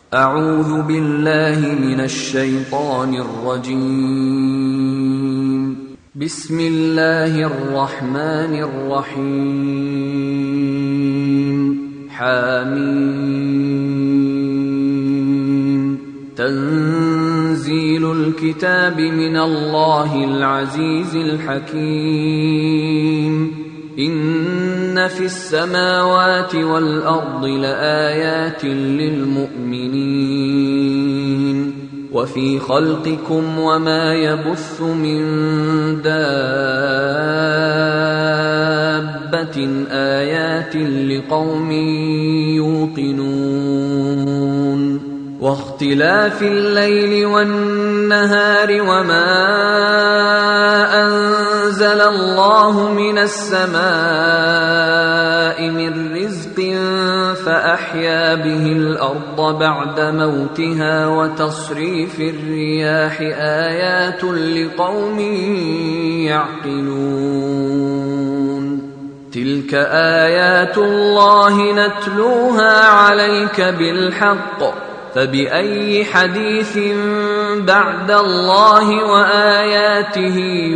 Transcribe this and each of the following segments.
أعوذ بالله من الشيطان الرجيم بسم الله الرحمن الرحيم حميم تنزيل الكتاب من الله العزيز الحكيم إن في السماوات والأرض لآيات للمؤمنين وفي خلقكم وما يبث من دابة آيات لقوم يوقنون واختلاف الليل والنهار وما أنزل الله من السماء من رزق فأحيا به الأرض بعد موتها وتصريف الرياح آيات لقوم يعقلون تلك آيات الله نتلوها عليك بالحق فبأي حديث بعد الله وآياته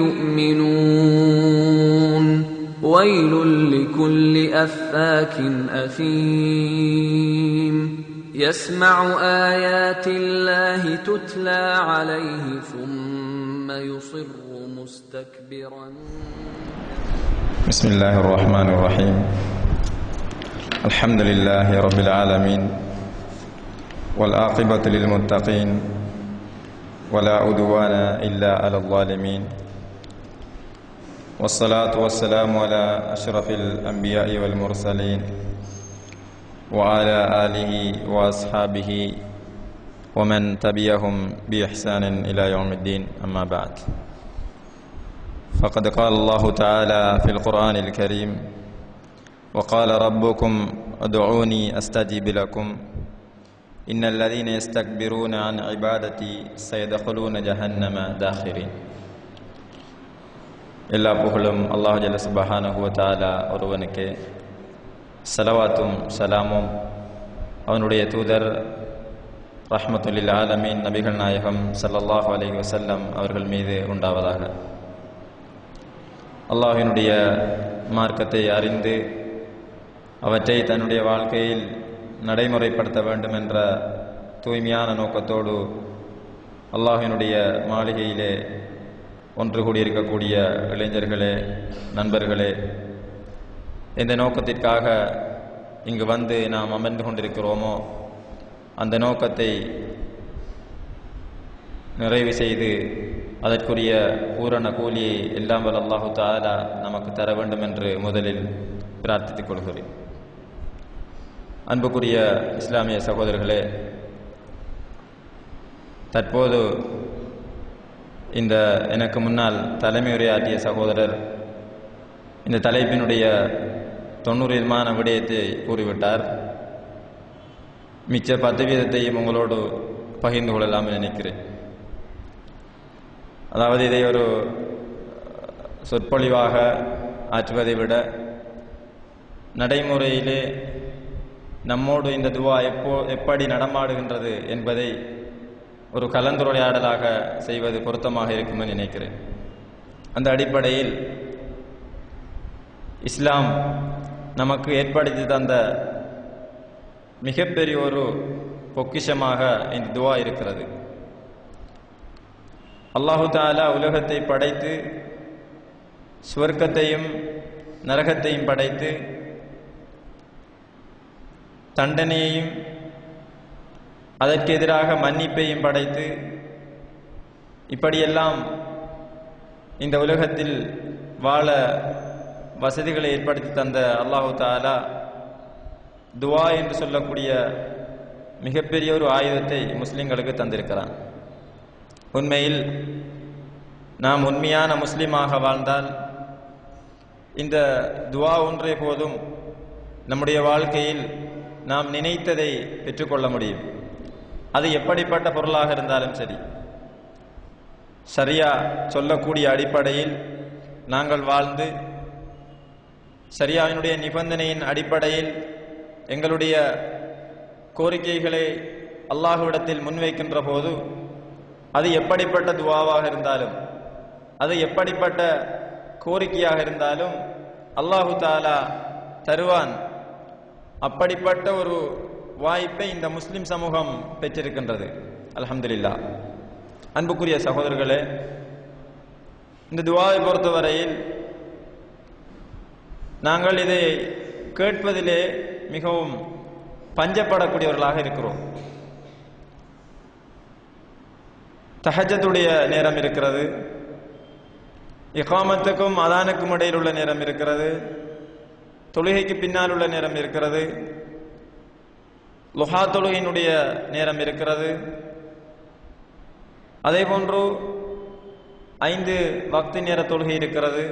يؤمنون ويل لكل أفاك أثيم يسمع آيات الله تتلى عليه ثم يصر مستكبرا بسم الله الرحمن الرحيم الحمد لله رب العالمين والعاقبة للمتقين ولا عدوان إلا على الظالمين والصلاة والسلام على أشرف الأنبياء والمرسلين وعلى آله وأصحابه ومن تبعهم بإحسان إلى يوم الدين أما بعد فقد قال الله تعالى في القرآن الكريم وقال ربكم ادعوني أستجب لكم إن الذين يستكبرون عن عبادتي سيدخلون جهنم داخرين எல்லா புகழும் அல்லாஹ் ஜல்ல சுபஹானஹுவ தாலா ஒருவனுக்கு சலவாத்தும் சலாமும் அவனுடைய தூதர் ரஹ்மத்துல்லில் ஆலமீன் நபிகள் நாயகம் சல்லல்லாஹு அலைஹி வசல்லம் அவர்கள் மீது உண்டாவதாக அல்லாஹினுடைய மார்க்கத்தை அறிந்து அவற்றை தன்னுடைய வாழ்க்கையில் நடைமுறைப்படுத்த வேண்டும் என்ற தூய்மையான நோக்கத்தோடு அல்லாஹினுடைய மாளிகையிலே ஒன்று கூடியிருக்கக்கூடிய இளைஞர்களே நண்பர்களே எந்த நோக்கத்திற்காக இங்கு வந்து நாம் அமர்ந்து கொண்டிருக்கிறோமோ அந்த நோக்கத்தை நிறைவு செய்து அதற்குரிய பூரண கூலியை எல்லாம் வல்ல அல்லாஹு தாலா நமக்கு தர வேண்டும் என்று முதலில் பிரார்த்தித்துக் கொள்கிறேன் அன்புக்குரிய இஸ்லாமிய சகோதரர்களே தற்போது இந்த எனக்கு முன்னால் தலைமை உரையாற்றிய சகோதரர் இந்த தலைப்பினுடைய தொண்ணூறு விதமான விடயத்தை கூறிவிட்டார் மிச்ச பத்து வீதத்தையும் உங்களோடு பகிர்ந்து கொள்ளலாம் நினைக்கிறேன் அதாவது இதை ஒரு சொற்பொழிவாக ஆற்றுவதை விட நடைமுறையிலே நம்மோடு இந்த துவா எப்போ எப்படி நடமாடுகின்றது என்பதை ஒரு கலந்துரையாடலாக செய்வது பொருத்தமாக இருக்கும் நினைக்கிறேன் அந்த அடிப்படையில் இஸ்லாம் நமக்கு ஏற்படுத்தி தந்த மிகப்பெரிய ஒரு பொக்கிஷமாக இந்த துவா இருக்கிறது அல்லாஹு தாலா உலகத்தை படைத்து சுவர்க்கத்தையும் நரகத்தையும் படைத்து தண்டனையையும் அதற்கு எதிராக மன்னிப்பையும் படைத்து இப்படியெல்லாம் இந்த உலகத்தில் வாழ வசதிகளை ஏற்படுத்தி தந்த அல்லாஹு தாலா துவா என்று சொல்லக்கூடிய மிகப்பெரிய ஒரு ஆயுதத்தை முஸ்லிம்களுக்கு தந்திருக்கிறான் உண்மையில் நாம் உண்மையான முஸ்லீமாக வாழ்ந்தால் இந்த துவா ஒன்றே போதும் நம்முடைய வாழ்க்கையில் நாம் நினைத்ததை பெற்றுக்கொள்ள முடியும் அது எப்படிப்பட்ட பொருளாக இருந்தாலும் சரி சரியா சொல்லக்கூடிய அடிப்படையில் நாங்கள் வாழ்ந்து சரியாவினுடைய நிபந்தனையின் அடிப்படையில் எங்களுடைய கோரிக்கைகளை அல்லாஹுவிடத்தில் முன்வைக்கின்ற போது அது எப்படிப்பட்ட துவாவாக இருந்தாலும் அது எப்படிப்பட்ட கோரிக்கையாக இருந்தாலும் அல்லாஹு தாலா தருவான் அப்படிப்பட்ட ஒரு வாய்ப்பை இந்த முஸ்லிம் சமூகம் பெற்றிருக்கின்றது அல்ஹம்துலில்லாஹ் அன்புக்குரிய சகோதரர்களே இந்த துவாவை பொறுத்தவரையில் நாங்கள் இதை கேட்பதிலே மிகவும் பஞ்சப்படக்கூடியவர்களாக இருக்கிறோம் தஹஜத்துடைய நேரம் இருக்கிறது இகாமத்துக்கும் அதானுக்கும் இடையில் உள்ள நேரம் இருக்கிறது தொழுகைக்கு பின்னால் உள்ள நேரம் இருக்கிறது லுஹா தொழுகையினுடைய நேரம் இருக்கிறது அதே போன்று ஐந்து பக்தி நேர தொழுகை இருக்கிறது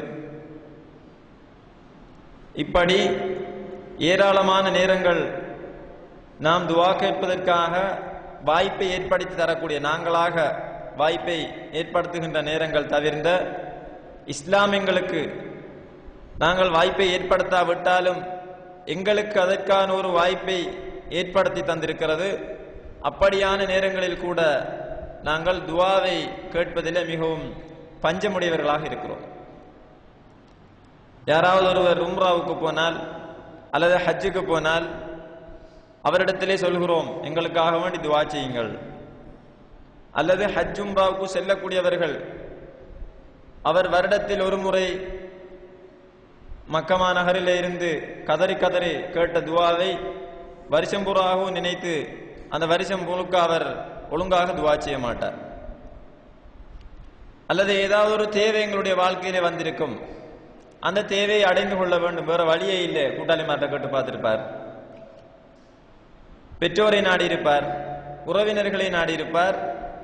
இப்படி ஏராளமான நேரங்கள் நாம் துவா கேட்பதற்காக வாய்ப்பை ஏற்படுத்தி தரக்கூடிய நாங்களாக வாய்ப்பை ஏற்படுத்துகின்ற நேரங்கள் தவிர்ந்த இஸ்லாம் எங்களுக்கு நாங்கள் வாய்ப்பை ஏற்படுத்தாவிட்டாலும் எங்களுக்கு அதற்கான ஒரு வாய்ப்பை ஏற்படுத்தி தந்திருக்கிறது அப்படியான நேரங்களில் கூட நாங்கள் துவாவை கேட்பதில் மிகவும் பஞ்சமுடையவர்களாக இருக்கிறோம் யாராவது ஒருவர் உம்ராவுக்கு போனால் அல்லது ஹஜ்ஜுக்கு போனால் அவரிடத்திலே சொல்கிறோம் எங்களுக்காக வேண்டி துவா செய்யுங்கள் அல்லது ஹஜ் உம்ராவுக்கு செல்லக்கூடியவர்கள் அவர் வருடத்தில் ஒரு முறை மக்கமா நகரிலே இருந்து கதறி கதறி கேட்ட துவாவை வருஷம் பூராகவும் நினைத்து அந்த வருஷம் முழுக்க அவர் ஒழுங்காக துவா செய்ய மாட்டார் அல்லது ஏதாவது ஒரு தேவை எங்களுடைய வாழ்க்கையிலே வந்திருக்கும் அந்த தேவையை அடைந்து கொள்ள வேண்டும் வேற வழியே இல்லை கூட்டாளி மாட்ட கேட்டு பார்த்திருப்பார் பெற்றோரை நாடி இருப்பார் உறவினர்களை நாடி இருப்பார்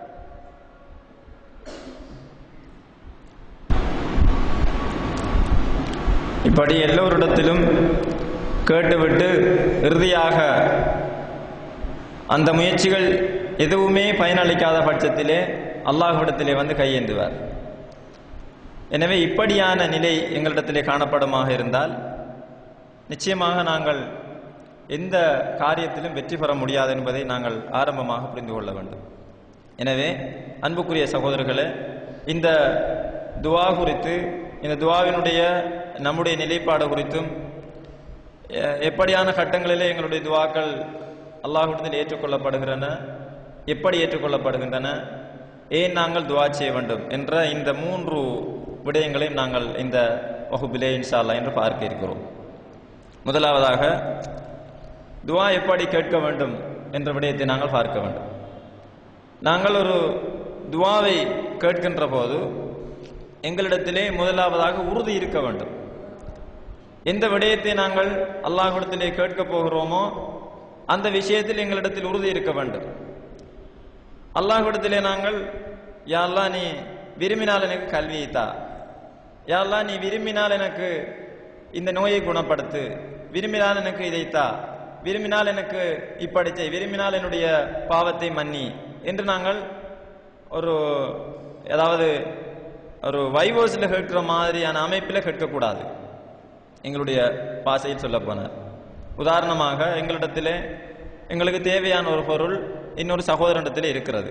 இப்படி எல்லோரிடத்திலும் கேட்டுவிட்டு இறுதியாக அந்த முயற்சிகள் எதுவுமே பயனளிக்காத பட்சத்திலே அல்லாஹ்விடத்திலே வந்து கையேந்துவார் எனவே இப்படியான நிலை எங்களிடத்திலே காணப்படுமாக இருந்தால் நிச்சயமாக நாங்கள் எந்த காரியத்திலும் வெற்றி பெற முடியாது என்பதை நாங்கள் ஆரம்பமாக புரிந்து கொள்ள வேண்டும் எனவே அன்புக்குரிய சகோதரர்களே இந்த துவா குறித்து இந்த துவாவினுடைய நம்முடைய நிலைப்பாடு குறித்தும் எ- எப்படியான கட்டங்களிலே எங்களுடைய துவாக்கள் அல்லாஹ்விடத்தில் ஏற்றுக்கொள்ளப்படுகின்றன எப்படி ஏற்றுக்கொள்ளப்படுகின்றன ஏன் நாங்கள் துவா செய்ய வேண்டும் என்ற இந்த மூன்று விடயங்களையும் நாங்கள் இந்த வகுப்பிலே இன்ஷா அல்லாஹ் என்று பார்க்க இருக்கிறோம் முதலாவதாக துவா எப்படி கேட்க வேண்டும் என்ற விடயத்தை நாங்கள் பார்க்க வேண்டும் நாங்கள் ஒரு துவாவை கேட்கின்ற போது எங்களிடத்திலே முதலாவதாக உறுதி இருக்க வேண்டும் எந்த விடயத்தை நாங்கள் அல்லாஹ்விடத்திலே கேட்கப் போகிறோமோ அந்த விஷயத்தில் எங்களிடத்தில் உறுதி இருக்க வேண்டும் அல்லாஹ்விடத்திலே நாங்கள் யா அல்லாஹ் நீ விரும்பினால் எனக்கு கல்வியை தா யா அல்லாஹ் நீ விரும்பினால் எனக்கு இந்த நோயை குணப்படுத்து விரும்பினால் எனக்கு இதை தா விரும்பினால் எனக்கு இப்படி செய் விரும்பினால் என்னுடைய பாவத்தை மன்னி என்று நாங்கள் ஒரு ஏதாவது ஒரு வைவோஸில் கேட்கிற மாதிரியான அமைப்பில் கேட்கக்கூடாது எங்களுடைய பாசையில் சொல்ல போனார் உதாரணமாக எங்களிடத்திலே எங்களுக்கு தேவையான ஒரு பொருள் இன்னொரு சகோதரனிடத்திலே இருக்கிறது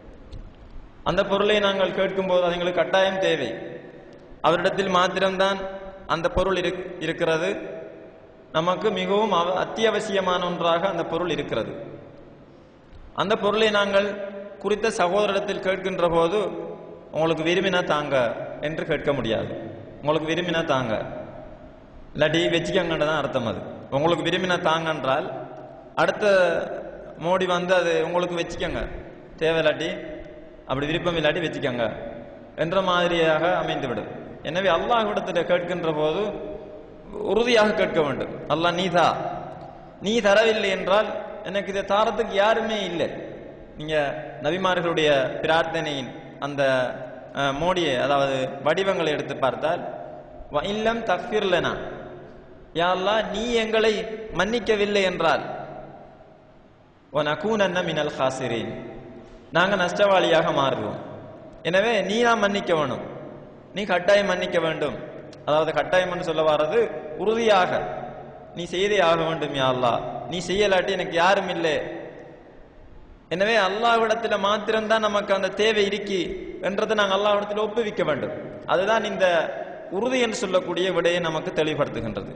அந்த பொருளை நாங்கள் கேட்கும்போது அது எங்களுக்கு கட்டாயம் தேவை அவரிடத்தில் மாத்திரம்தான் அந்த பொருள் இருக்- இருக்கிறது நமக்கு மிகவும் அவ- அத்தியாவசியமான ஒன்றாக அந்த பொருள் இருக்கிறது அந்த பொருளை நாங்கள் குறித்த சகோதரத்தில் கேட்கின்ற போது உங்களுக்கு விரும்பினா தாங்க என்று கேட்க முடியாது உங்களுக்கு விரும்பினா தாங்க இல்லாட்டி வச்சுக்கங்கன்னு தான் அர்த்தம் அது உங்களுக்கு விரும்பினா தாங்கன்றால் அடுத்த மோடி வந்து அது உங்களுக்கு வச்சுக்கங்க தேவையில்லாட்டி அப்படி விருப்பம் இல்லாட்டி வச்சுக்கங்க என்ற மாதிரியாக அமைந்துவிடும் எனவே அல்லாஹ்விடத்தில் கேட்கின்ற போது உறுதியாக கேட்க வேண்டும் அல்லாஹ் நீ தா நீ தரவில்லை என்றால் எனக்கு இதை தாரத்துக்கு யாருமே இல்லை நீங்க நபிமார்களுடைய பிரார்த்தனையின் அந்த அஹ், மோடியை அதாவது வடிவங்களை எடுத்து பார்த்தால் "வ இல்லம் தக்ஃபிர்லனா யா அல்லாஹ் நீ எங்களை மன்னிக்கவில்லை என்றால் நகூனன்ன மினல் ஹாசிரீன் நாங்க நஷ்டவாளியாக மாறுவோம் எனவே நீ தான் மன்னிக்க வேணும் நீ கட்டாயம் மன்னிக்க வேண்டும் அதாவது கட்டாயம் சொல்ல வர்றது உறுதியாக நீ செய்தே ஆக வேண்டும் யா அல்லாஹ் நீ செய்யலாட்டி எனக்கு யாரும் இல்லை எனவே அல்லாஹ்விடத்துல மாத்திரம்தான் நமக்கு அந்த தேவை இருக்கி என்றதை நாங்கள் அல்லாஹ்விடத்தில் ஒப்புவிக்க வேண்டும் அதுதான் இந்த உறுதி என்று சொல்லக்கூடிய விடையை நமக்கு தெளிவுபடுத்துகின்றது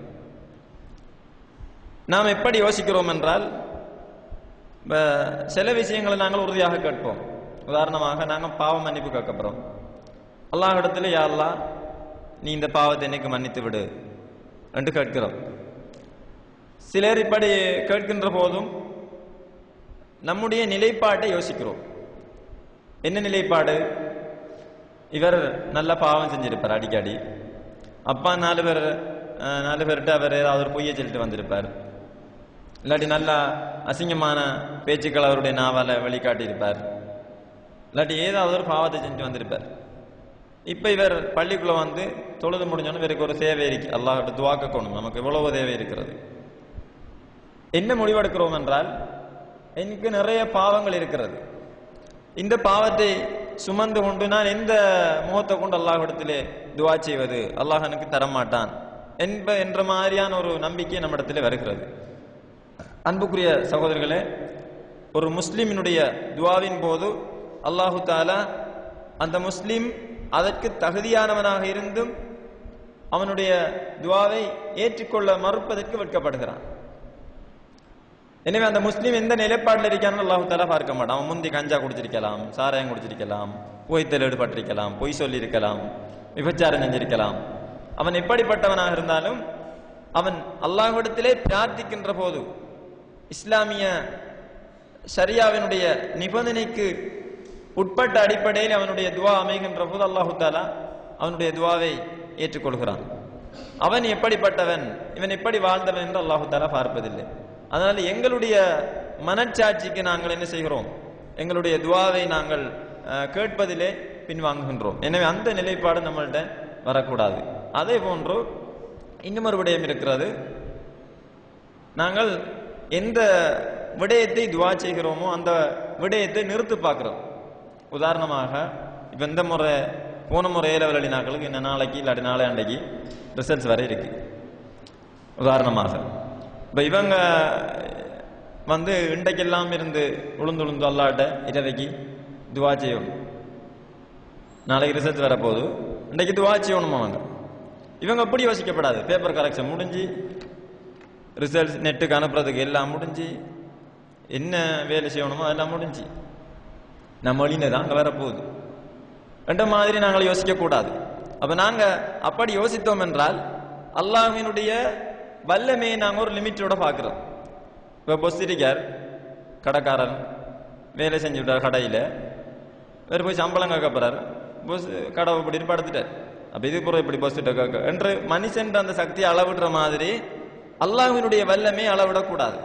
நாம் எப்படி யோசிக்கிறோம் என்றால் இப்ப சில விஷயங்களை நாங்கள் உறுதியாக கேட்போம் உதாரணமாக நாங்கள் பாவ மன்னிப்பு கேட்க போறோம் அல்லாஹ்விடத்தில் யா அல்லாஹ் நீ இந்த பாவத்தை எனக்கு மன்னித்து விடு என்று கேட்கிறோம் சிலர் இப்படி கேட்கின்ற போதும் நம்முடைய நிலைப்பாட்டை யோசிக்கிறோம் என்ன நிலைப்பாடு இவர் நல்ல பாவம் செஞ்சிருப்பார் அடிக்கடி அப்பா நாலு பேர் அஹ், நாலு பேர்கிட்ட அவர் ஏதாவது ஒரு பொய்யை சொல்லிட்டு வந்திருப்பார் இல்லாட்டி நல்லா அசிங்கமான பேச்சுக்கள் அவருடைய நாவால வெளிக்காட்டியிருப்பார் இல்லாட்டி ஏதாவது ஒரு பாவத்தை செஞ்சு வந்திருப்பார் இப்ப இவர் பள்ளிக்குள்ள வந்து தொழுது முடிஞ்சோன்னு இவருக்கு ஒரு சேவை இருக்கு அல்லாஹ்கிட்ட துவாக்கணும் நமக்கு இவ்வளவு தேவை இருக்கிறது என்ன முடிவெடுக்கிறோம் என்றால் எனக்கு நிறைய பாவங்கள் இருக்கிறது இந்த பாவத்தை சுமந்து கொண்டு நான் எந்த முகத்தை கொண்டு அல்லாஹ்விடத்திலே துவா செய்வது அல்லாஹ் எனக்கு தரமாட்டான் என்ப என்ற மாதிரியான ஒரு நம்பிக்கை நம்மிடத்திலே வருகிறது அன்புக்குரிய சகோதரர்களே ஒரு முஸ்லிமினுடைய துவாவின் போது அல்லாஹு தாலா அந்த முஸ்லிம் அதற்கு தகுதியானவனாக இருந்தும் அவனுடைய துவாவை ஏற்றுக்கொள்ள மறுப்பதற்கு வெட்கப்படுகிறான் எனவே அந்த முஸ்லீம் எந்த நிலைப்பாட்டில் இருக்கான்னு அல்லாஹு தாலா பார்க்க மாட்டான் அவன் முந்தி கஞ்சா குடிச்சிருக்கலாம் சாராயம் குடிச்சிருக்கலாம் போய்த்தல் ஈடுபட்டிருக்கலாம் பொய் சொல்லியிருக்கலாம் விபச்சாரம் செஞ்சிருக்கலாம் அவன் எப்படிப்பட்டவனாக இருந்தாலும் அவன் அல்லாஹ்விடத்திலே பிரார்த்திக்கின்ற போது இஸ்லாமிய ஷரியாவினுடைய நிபந்தனைக்கு உட்பட்ட அடிப்படையில் அவனுடைய துவா அமைகின்ற போது அல்லாஹு தாலா அவனுடைய துவாவை ஏற்றுக்கொள்கிறான் அவன் எப்படிப்பட்டவன் இவன் எப்படி வாழ்ந்தவன் என்று அல்லாஹு தாலா பார்ப்பதில்லை அதனால எங்களுடைய மனச்சாட்சிக்கு நாங்கள் என்ன செய்கிறோம் எங்களுடைய துவாவை நாங்கள் அஹ், கேட்பதிலே பின்வாங்குகின்றோம் எனவே அந்த நிலைப்பாடு நம்மள்ட்ட வரக்கூடாது அதே போன்று இன்னும் ஒரு விடயம் இருக்கிறது நாங்கள் எந்த விடயத்தை துவா செய்கிறோமோ அந்த விடயத்தை நிறுத்து பார்க்கிறோம் உதாரணமாக இப்ப இந்த முறை போன முறை ஏ லெவல் அடினாக்களுக்கு இந்த நாளைக்கு இல்லாட்டி நாளை அன்றைக்கு ரிசல்ட்ஸ் வரை இருக்கு உதாரணமாக இப்ப இவங்க வந்து இன்றைக்கெல்லாம் இருந்து உளுந்து உளுந்து அல்லாட்ட இரவைக்கு துவா செய்யணும் நாளைக்கு ரிசல்ட் வரப்போகுது இன்றைக்கு துவா செய்யணுமா அவங்க இவங்க அப்படி யோசிக்கப்படாது பேப்பர் கரெக்ஷன் முடிஞ்சு ரிசல்ட்ஸ் நெட்டுக்கு அனுப்புறதுக்கு எல்லாம் முடிஞ்சு என்ன வேலை செய்யணுமோ அதெல்லாம் முடிஞ்சு நம்ம வழியில தான் அங்கே வரப்போகுது என்ற மாதிரி நாங்கள் யோசிக்க கூடாது அப்ப நாங்க அப்படி யோசித்தோம் என்றால் அல்லாஹ்வினுடைய வல்லமையை நாங்க ஒரு லிமிட்டோட பார்க்கிறோம் இப்ப பொஸ் இருக்கார் கடைக்காரன் வேலை செஞ்சு விட்டார் கடையில வேறு போய் சம்பளம் கேட்க போறாரு பொஸ் கடை இப்படி படுத்துட்டார் அப்ப இது புறம் இப்படி பொஸ் கேட்க என்று மனுஷன் அந்த சக்தியை அளவிடுற மாதிரி அல்லாஹ்வினுடைய வல்லமையை அளவிடக்கூடாது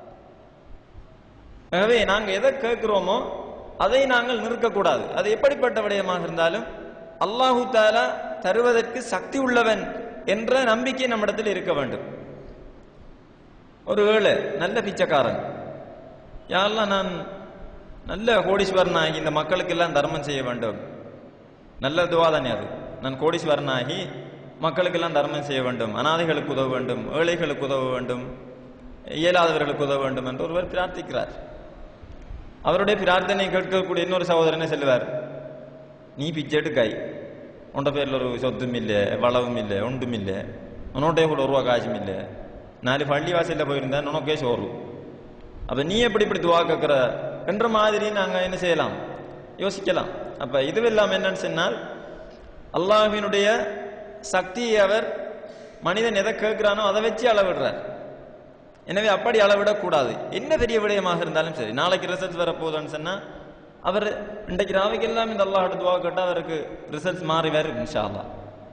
ஆகவே நாங்க எதை கேட்கிறோமோ அதை நாங்கள் நிற்கக்கூடாது அது எப்படிப்பட்ட விடயமாக இருந்தாலும் அல்லாஹு தாலா தருவதற்கு சக்தி உள்ளவன் என்ற நம்பிக்கை நம்மிடத்தில் இருக்க வேண்டும் ஒரு ஏழை நல்ல பிச்சைக்காரன் யாரெல்லாம் நான் நல்ல கோடீஸ்வரனாகி இந்த மக்களுக்கெல்லாம் தர்மம் செய்ய வேண்டும் நல்ல துவா தானே அது நான் கோடீஸ்வரனாகி மக்களுக்கெல்லாம் தர்மம் செய்ய வேண்டும் அனாதைகளுக்கு உதவ வேண்டும் ஏழைகளுக்கு உதவ வேண்டும் இயலாதவர்களுக்கு உதவ வேண்டும் என்று ஒருவர் பிரார்த்திக்கிறார் அவருடைய பிரார்த்தனை கேட்கக்கூடிய இன்னொரு சகோதரனை செல்வார் நீ பிச்செடுக்காய் உண்ட பேரில் ஒரு சொத்தும் இல்லை வளவும் இல்லை ஒன்றும் இல்லை உன்னோட்டே கூட ஒரு ரூபா காசும் இல்லை நாலு பள்ளி வாசல்ல போயிருந்தேன் உனக்கே சோறு அப்ப நீ எப்படி இப்படி துவா கேட்கிற என்ற மாதிரி நாங்க என்ன செய்யலாம் யோசிக்கலாம் அப்ப இதுவெல்லாம் என்னன்னு சொன்னால் அல்லாஹ்வினுடைய சக்தியை அவர் மனிதன் எதை கேட்கிறானோ அதை வச்சு அளவிடுறார் எனவே அப்படி அளவிடக்கூடாது என்ன பெரிய விடயமாக இருந்தாலும் சரி நாளைக்கு ரிசல்ட்ஸ் வரப்போகுதுன்னு சொன்னா அவர் இன்றைக்கு ராவைக்கெல்லாம் இந்த அல்லாஹோட துவா கேட்டால் அவருக்கு ரிசல்ட்ஸ் மாறி வரும் இன்ஷா அல்லாஹ்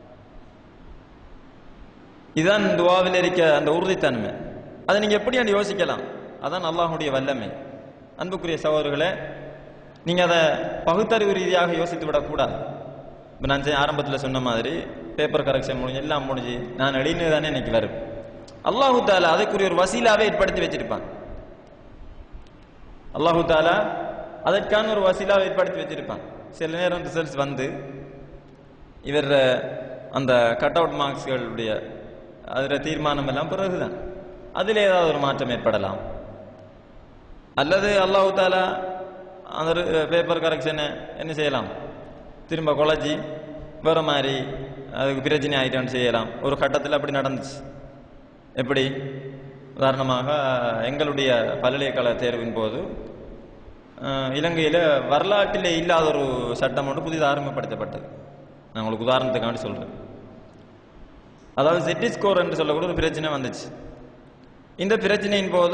இதுதான் துவாவில் இருக்க அந்த உறுதித்தன்மை அதை நீங்க எப்படி அந்த யோசிக்கலாம் அதான் அல்லாஹுடைய வல்லமை அன்புக்குரிய சகோதரர்களே நீங்க அதை பகுத்தறிவு ரீதியாக யோசித்து விடக்கூடாது இப்போ நான் செ- ஆரம்பத்துல சொன்ன மாதிரி பேப்பர் கரெக்ஷன் முடிஞ்சு எல்லாம் முடிஞ்சு நான் எழுதினது தானே இன்னைக்கு வரும் அல்லாஹு தாலா அதற்குரிய ஒரு வசீலாவே ஏற்படுத்தி வச்சிருப்பான் அல்லாஹு தாலா அதற்கான ஒரு வசீலாவை ஏற்படுத்தி வச்சிருப்பான் சில நேரம் ரிசல்ட்ஸ் வந்து இவர் அந்த கட் அவுட் மார்க்ஸ்களுடைய அதில் தீர்மானம் எல்லாம் பிறகுதான் அதில் ஏதாவது ஒரு மாற்றம் ஏற்படலாம் அல்லது அல்லாஹு தாலா அந்த பேப்பர் கரெக்ஷனை என்ன செய்யலாம் திரும்ப குழச்சி வேற மாதிரி அதுக்கு பிரச்சனை ஆயிட்டான்னு செய்யலாம் ஒரு கட்டத்தில் அப்படி நடந்துச்சு எப்படி உதாரணமாக எங்களுடைய பல்கலைக்கழக தேர்வின் போது அஹ், இலங்கையில வரலாற்றிலே இல்லாத ஒரு சட்டம் ஒன்று புதிதாக ஆரம்பப்படுத்தப்பட்டது நான் உங்களுக்கு உதாரணத்துக்காண்டி சொல்றேன் அதாவது செட்டி ஸ்கோர் என்று சொல்லக்கூடிய ஒரு பிரச்சனை வந்துச்சு இந்த பிரச்சனையின் போது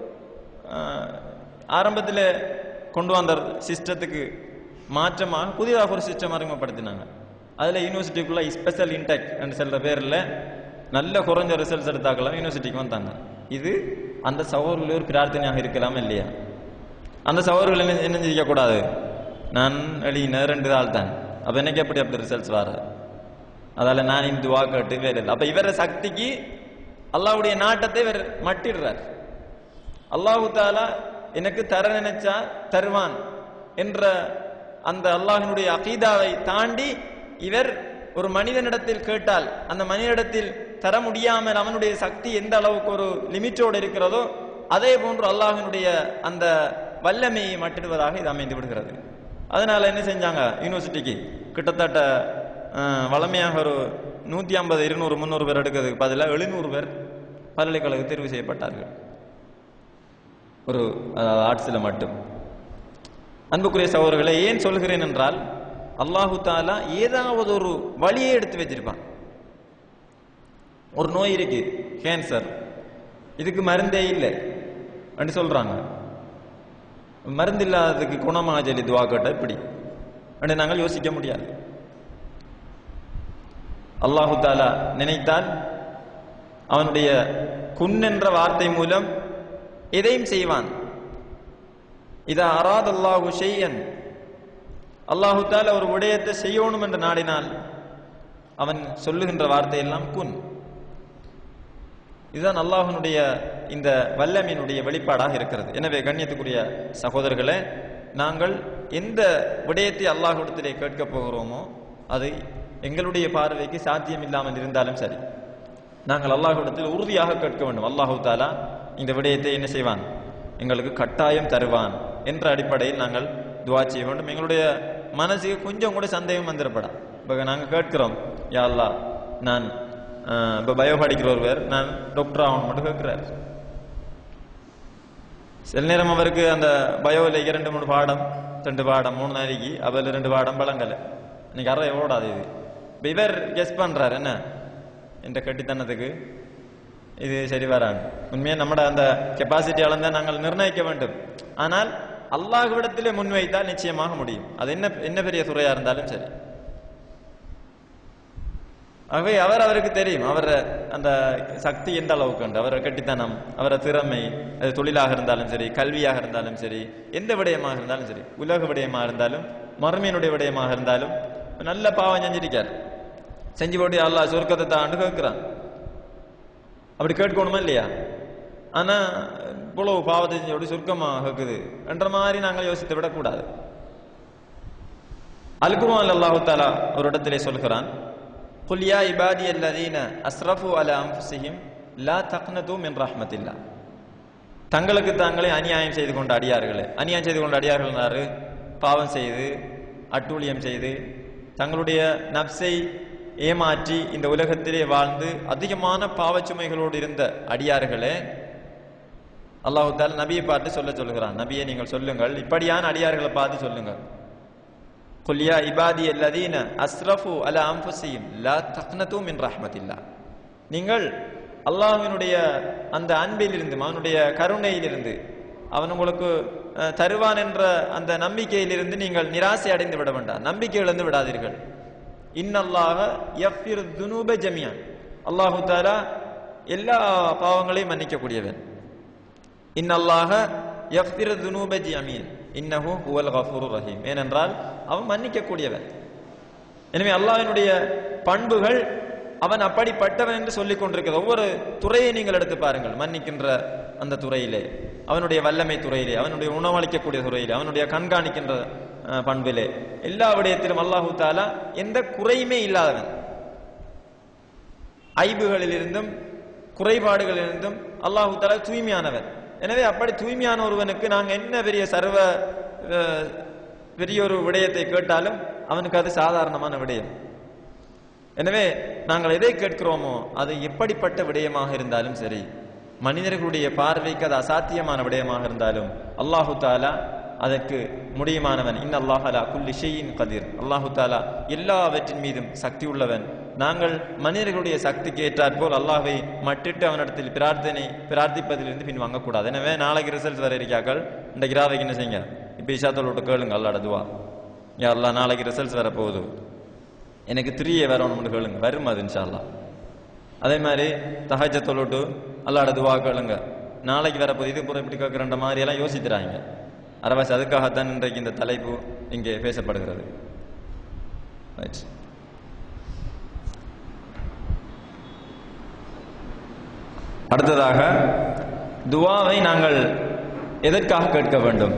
ஆரம்பத்தில் கொண்டு வந்த சிஸ்டத்துக்கு மாற்றமாக புதிதாக ஒரு சிஸ்டம் அறிமுகப்படுத்தினாங்க அதில் யூனிவர்சிட்டிக்குள்ள ஸ்பெஷல் இன்டெக் என்று சொல்ற பேரில் நல்ல குறைஞ்ச ரிசல்ட்ஸ் எடுத்தாக்கலாம் யூனிவர்சிட்டிக்கு வந்தாங்க இது அந்த சகோதரில் ஒரு பிரார்த்தனையாக இருக்கலாமா இல்லையா அந்த சகோதரர்கள் என்ன என்ன செய்யக்கூடாது நான் எழுதின ரெண்டு ஆள் தான் அப்போ எனக்கு எப்படி அப்படி ரிசல்ட்ஸ் வராது அதால நான் இந்த துவா கேட்டு வேற இல்லை அப்ப இவர சக்திக்கு அல்லாஹ்வுடைய நாட்டத்தை இவர் மட்டிடுறார் அல்லாஹு தாலா எனக்கு தர நினைச்சா தருவான் என்ற அந்த அல்லாஹினுடைய அகீதாவை தாண்டி இவர் ஒரு மனிதனிடத்தில் கேட்டால் அந்த மனிதனிடத்தில் தர முடியாமல் அவனுடைய சக்தி எந்த அளவுக்கு ஒரு லிமிட்டோடு இருக்கிறதோ அதே போன்று அல்லாஹினுடைய அந்த வல்லமையை மட்டிடுவதாக இது அமைந்து விடுகிறது அதனால என்ன செஞ்சாங்க யூனிவர்சிட்டிக்கு கிட்டத்தட்ட அஹ், வளமையாக ஒரு நூத்தி ஐம்பது இருநூறு முந்நூறு பேர் எடுக்கிறதுக்கு பதிலாக எழுநூறு பேர் பல்கலைக்கழக தேர்வு செய்யப்பட்டார்கள் ஒரு ஆர்ட்ஸில் மட்டும் அன்புக்குரிய சகோதரர்களை ஏன் சொல்கிறேன் என்றால் அல்லாஹு தாலா ஏதாவது ஒரு வழியை எடுத்து வச்சிருப்பான் ஒரு நோய் இருக்கு கேன்சர் இதுக்கு மருந்தே இல்லை அப்படி சொல்றாங்க மருந்து இல்லாததுக்கு குணமாக சொல்லி துவா கேட்டா இப்படி அப்படி நாங்கள் யோசிக்க முடியாது அல்லாஹு தாலா நினைத்தால் அவனுடைய குன் என்ற வார்த்தை மூலம் எதையும் செய்வான் இதா அராத் அல்லாஹு ஷையன் அல்லாஹு தாலா ஒரு விடயத்தை செய்யணும் என்று நாடினால் அவன் சொல்லுகின்ற வார்த்தை எல்லாம் குன் இதுதான் அல்லாஹனுடைய இந்த வல்லமையினுடைய வெளிப்பாடாக இருக்கிறது எனவே கண்ணியத்துக்குரிய சகோதரர்களே நாங்கள் எந்த விடயத்தை அல்லாஹ்விடத்திலே கேட்கப் போகிறோமோ அது எங்களுடைய பார்வைக்கு சாத்தியம் இல்லாமல் இருந்தாலும் சரி நாங்கள் அல்லாஹ்விடத்தில் உறுதியாக கேட்க வேண்டும் அல்லாஹு தாலா இந்த விடயத்தை என்ன செய்வான் எங்களுக்கு கட்டாயம் தருவான் என்ற அடிப்படையில் நாங்கள் துவா செய்ய வேண்டும் எங்களுடைய மனசுக்கு கொஞ்சம் கூட சந்தேகம் வந்துடப்படா இப்போ நாங்கள் கேட்கிறோம் யா அல்லாஹ் நான் அஹ், இப்போ பயோ படிக்கிற ஒருவர் நான் டாக்டர் ஆகணும் மட்டும் கேட்கிறார் சில நேரம் அவருக்கு அந்த பயோவில் இரண்டு மூணு பாடம் ரெண்டு பாடம் மூணு நாளைக்கு அதில் ரெண்டு பாடம் பழங்கலை இன்னைக்கு அறை ஓடாது இது இப்ப இவர் கெஸ் பண்றாரு என்ன இந்த கட்டித்தனத்துக்கு இது சரி வரான் உண்மையா நம்மட அந்த கெப்பாசிட்டி அளந்த நாங்கள் நிர்ணயிக்க வேண்டும் ஆனால் அல்லாஹ்விடத்திலே முன்வைத்தால் நிச்சயமாக முடியும் அது என்ன என்ன பெரிய துறையா இருந்தாலும் சரி ஆகவே அவர் அவருக்கு தெரியும் அவர் அந்த சக்தி எந்த அளவுக்கு உண்டு அவர கட்டித்தனம் அவர திறமை அது தொழிலாக இருந்தாலும் சரி கல்வியாக இருந்தாலும் சரி எந்த விடயமாக இருந்தாலும் சரி உலக விடயமாக இருந்தாலும் மறுமையினுடைய விடயமாக இருந்தாலும் நல்ல பாவம் செஞ்சிருக்கார் செஞ்சு போட்டு அல்லாஹ் சொர்க்கத்தை தாண்டு கேட்கிறான் அப்படி கேட்கணுமா இல்லையா ஆனா இவ்வளவு பாவத்தை செஞ்சு அப்படி சொர்க்கமா கேக்குது என்ற மாதிரி நாங்கள் யோசித்து விடக்கூடாது அல்குருவான் அல்லாஹு தாலா ஒரு இடத்திலே சொல்கிறான் قل يا عبادي الذين اسرفوا على انفسهم لا تقنطوا من رحمة الله தங்களுக்கு தாங்களே அநியாயம் செய்து கொண்ட அடியார்களே அநியாயம் செய்து கொண்ட அடியார்கள் யாரு பாவம் செய்து அட்டூழியம் செய்து தங்களுடைய நப்சை ஏமாற்றி இந்த உலகத்திலே வாழ்ந்து அதிகமான பாவச்சுமைகளோடு இருந்த அடியார்களே அல்லாஹு தால் நபியை பார்த்து சொல்ல சொல்கிறான் நபியை நீங்கள் சொல்லுங்கள் இப்படியான அடியார்களை பார்த்து சொல்லுங்கள் قل يا عبادي الذين اسرفوا على انفسهم لا تقنطوا من رحمة الله நீங்கள் அல்லாஹ்வினுடைய அந்த அன்பிலிருந்து அவனுடைய கருணையிலிருந்து அவன் உங்களுக்கு அஹ், தருவான் என்ற அந்த நம்பிக்கையிலிருந்து நீங்கள் நிராசை அடைந்து விட வேண்டாம் நம்பிக்கை இழந்து விடாதீர்கள் இன்னல்லாக யஃபிர் துனூப ஜமியான் அல்லாஹு தாலா எல்லா பாவங்களையும் மன்னிக்கக்கூடியவன் இன்னல்லாக யஃபிர் துனூப ஜமியன் இன்னஹு ஹுவல் கஃபூருர் ரஹீம் ஏனென்றால் அவன் மன்னிக்கக்கூடியவன் எனவே அல்லாஹ்வினுடைய பண்புகள் அவன் அப்படிப்பட்டவன் என்று சொல்லிக் கொண்டிருக்கிறது ஒவ்வொரு துறையை நீங்கள் எடுத்து பாருங்கள் மன்னிக்கின்ற அந்த துறையிலே அவனுடைய வல்லமை துறையிலே அவனுடைய உணவளிக்கக்கூடிய துறையிலே அவனுடைய கண்காணிக்கின்ற அஹ், பண்பிலே எல்லா விடயத்திலும் அல்லாஹு தாலா எந்த குறையுமே இல்லாதவன் ஐபுகளிலிருந்தும் குறைபாடுகளிலிருந்தும் அல்லாஹு தாலா தூய்மையானவன் எனவே அப்படி தூய்மையான ஒருவனுக்கு நாங்க என்ன பெரிய சர்வ அஹ், பெரிய ஒரு விடயத்தை கேட்டாலும் அவனுக்கு அது சாதாரணமான விடயம் எனவே நாங்கள் எதை கேட்கிறோமோ அது எப்படிப்பட்ட விடயமாக இருந்தாலும் சரி மனிதர்களுடைய பார்வைக்கு அது அசாத்தியமான விடயமாக இருந்தாலும் அல்லாஹு தாலா அதற்கு முடியுமானவன் இன் அல்லாஹலா குல்லி ஷெய்யின் கதிர் அல்லாஹு தாலா எல்லாவற்றின் மீதும் சக்தி உள்ளவன் நாங்கள் மனிதர்களுடைய சக்திக்கு ஏற்றாற்போல் அல்லாஹ்வை மட்டிட்டு அவனிடத்தில் பிரார்த்தனை பிரார்த்திப்பதிலிருந்து பின் வாங்கக்கூடாது எனவே நாளைக்கு ரிசல்ட் வர இருக்காக்கள் இந்த கிராவைக்கு என்ன செய்யுங்க இப்போ இஷாத்தோட கேளுங்க அல்லாட துவா யா அல்லாஹ் நாளைக்கு ரிசல்ட்ஸ் வர போகுது எனக்கு த்ரீயே வரணும்னு கேளுங்க வரும் அது இன்ஷா அல்லாஹ் அதே மாதிரி தஹஜ தொழுட்டு அல்லாட துவா கேளுங்க நாளைக்கு வரப்போகுது இது பூரா இப்படி கேட்குறன்ற மாதிரி எல்லாம் யோசிக்கிறாங்க அரவாசி அதுக்காகத்தான் இன்றைக்கு இந்த தலைப்பு இங்கே பேசப்படுகிறது ரைட் அடுத்ததாக துவாவை நாங்கள் எதற்காக கேட்க வேண்டும்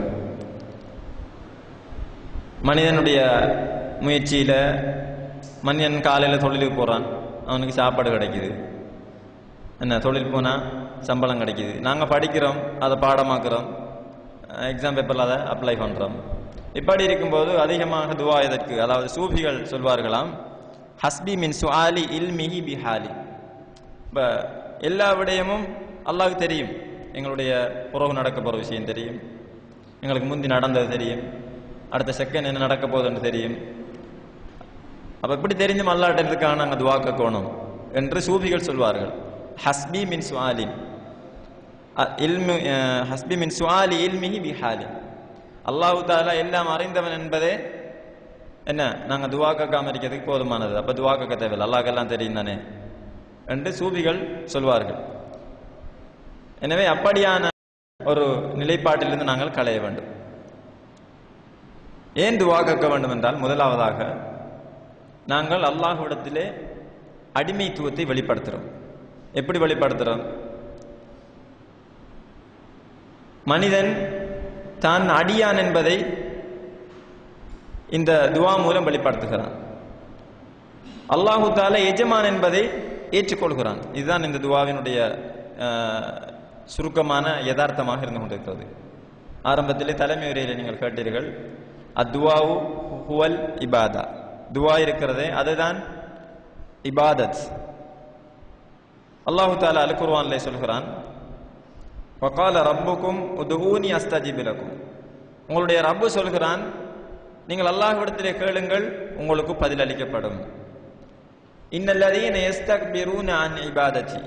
மனிதனுடைய முயற்சியில மனிதன் காலையில தொழிலுக்கு போறான் அவனுக்கு சாப்பாடு கிடைக்குது என்ன தொழில் போனா சம்பளம் கிடைக்குது நாங்க படிக்கிறோம் அதை பாடமாக்குறோம் எக்ஸாம் பேப்பர்ல அதை அப்ளை பண்றோம் இப்படி இருக்கும்போது அதிகமாக துவா எதற்கு அதாவது சூஃபிகள் சொல்வார்களாம் ஹஸ்பி மின் சுஆலி இல்மிஹி பிஹாலி இப்போ எல்லா விடயமும் அல்லாஹ்வுக்கு தெரியும் எங்களுடைய உறவு நடக்க போகிற விஷயம் தெரியும் எங்களுக்கு முந்தி நடந்தது தெரியும் அடுத்த செகண்ட் என்ன நடக்க போகுதுன்னு தெரியும் அப்ப இப்படி தெரிஞ்சும் அல்லாட்டத்துக்காக நாங்கள் துவா கேட்கணும் என்று சூபிகள் சொல்வார்கள் ஹஸ்பி மின் சுஆலின் அ- இல்மு அஹ், ஹஸ்பி மின் சுஆலி இல்மிஹி பிஹாலி அல்லாஹு தாலா எல்லாம் அறிந்தவன் என்பதே என்ன நாங்க துவா கேட்காம இருக்கிறதுக்கு போதுமானது அப்ப துவா கேட்க தேவையில்லை அல்லாஹ்க்கெல்லாம் தெரியும் தானே என்று சூபிகள் சொல்வார்கள் எனவே அப்படியான ஒரு நிலைப்பாட்டிலிருந்து நாங்கள் களைய வேண்டும் ஏன் துவா கேட்க வேண்டும் என்றால் முதலாவதாக நாங்கள் அல்லாஹ்விடத்திலே அடிமைத்துவத்தை வெளிப்படுத்துகிறோம் எப்படி வெளிப்படுத்துகிறோம் மனிதன் தான் அடியான் என்பதை இந்த துவா மூலம் வெளிப்படுத்துகிறான் அல்லாஹு தாலா எஜமான் என்பதை ஏற்றுக்கொள்கிறான் இதுதான் இந்த துவாவினுடைய அஹ், சுருக்கமான யதார்த்தமாக இருந்து கொண்டிருக்கிறது ஆரம்பத்திலே தலைமை உரையிலே நீங்கள் கேட்டீர்கள் அத்வாவு ஹுவல் இபாதா துவா இருக்கிறதே அதுதான் இபாதத் அல்லாஹு தாலா அல் குர்ஆன்ல சொல்கிறான் வகால ரப்புக்கும் உதுஊனி அஸ்தஜிப் லக்கும் உங்களுடைய ரப்பு சொல்கிறான் நீங்கள் அல்லாஹ்விடத்திலே கேளுங்கள் உங்களுக்கு பதிலளிக்கப்படும் இன்னல்லதீன யஸ்தக்பிரூன அன் இபாதத்தி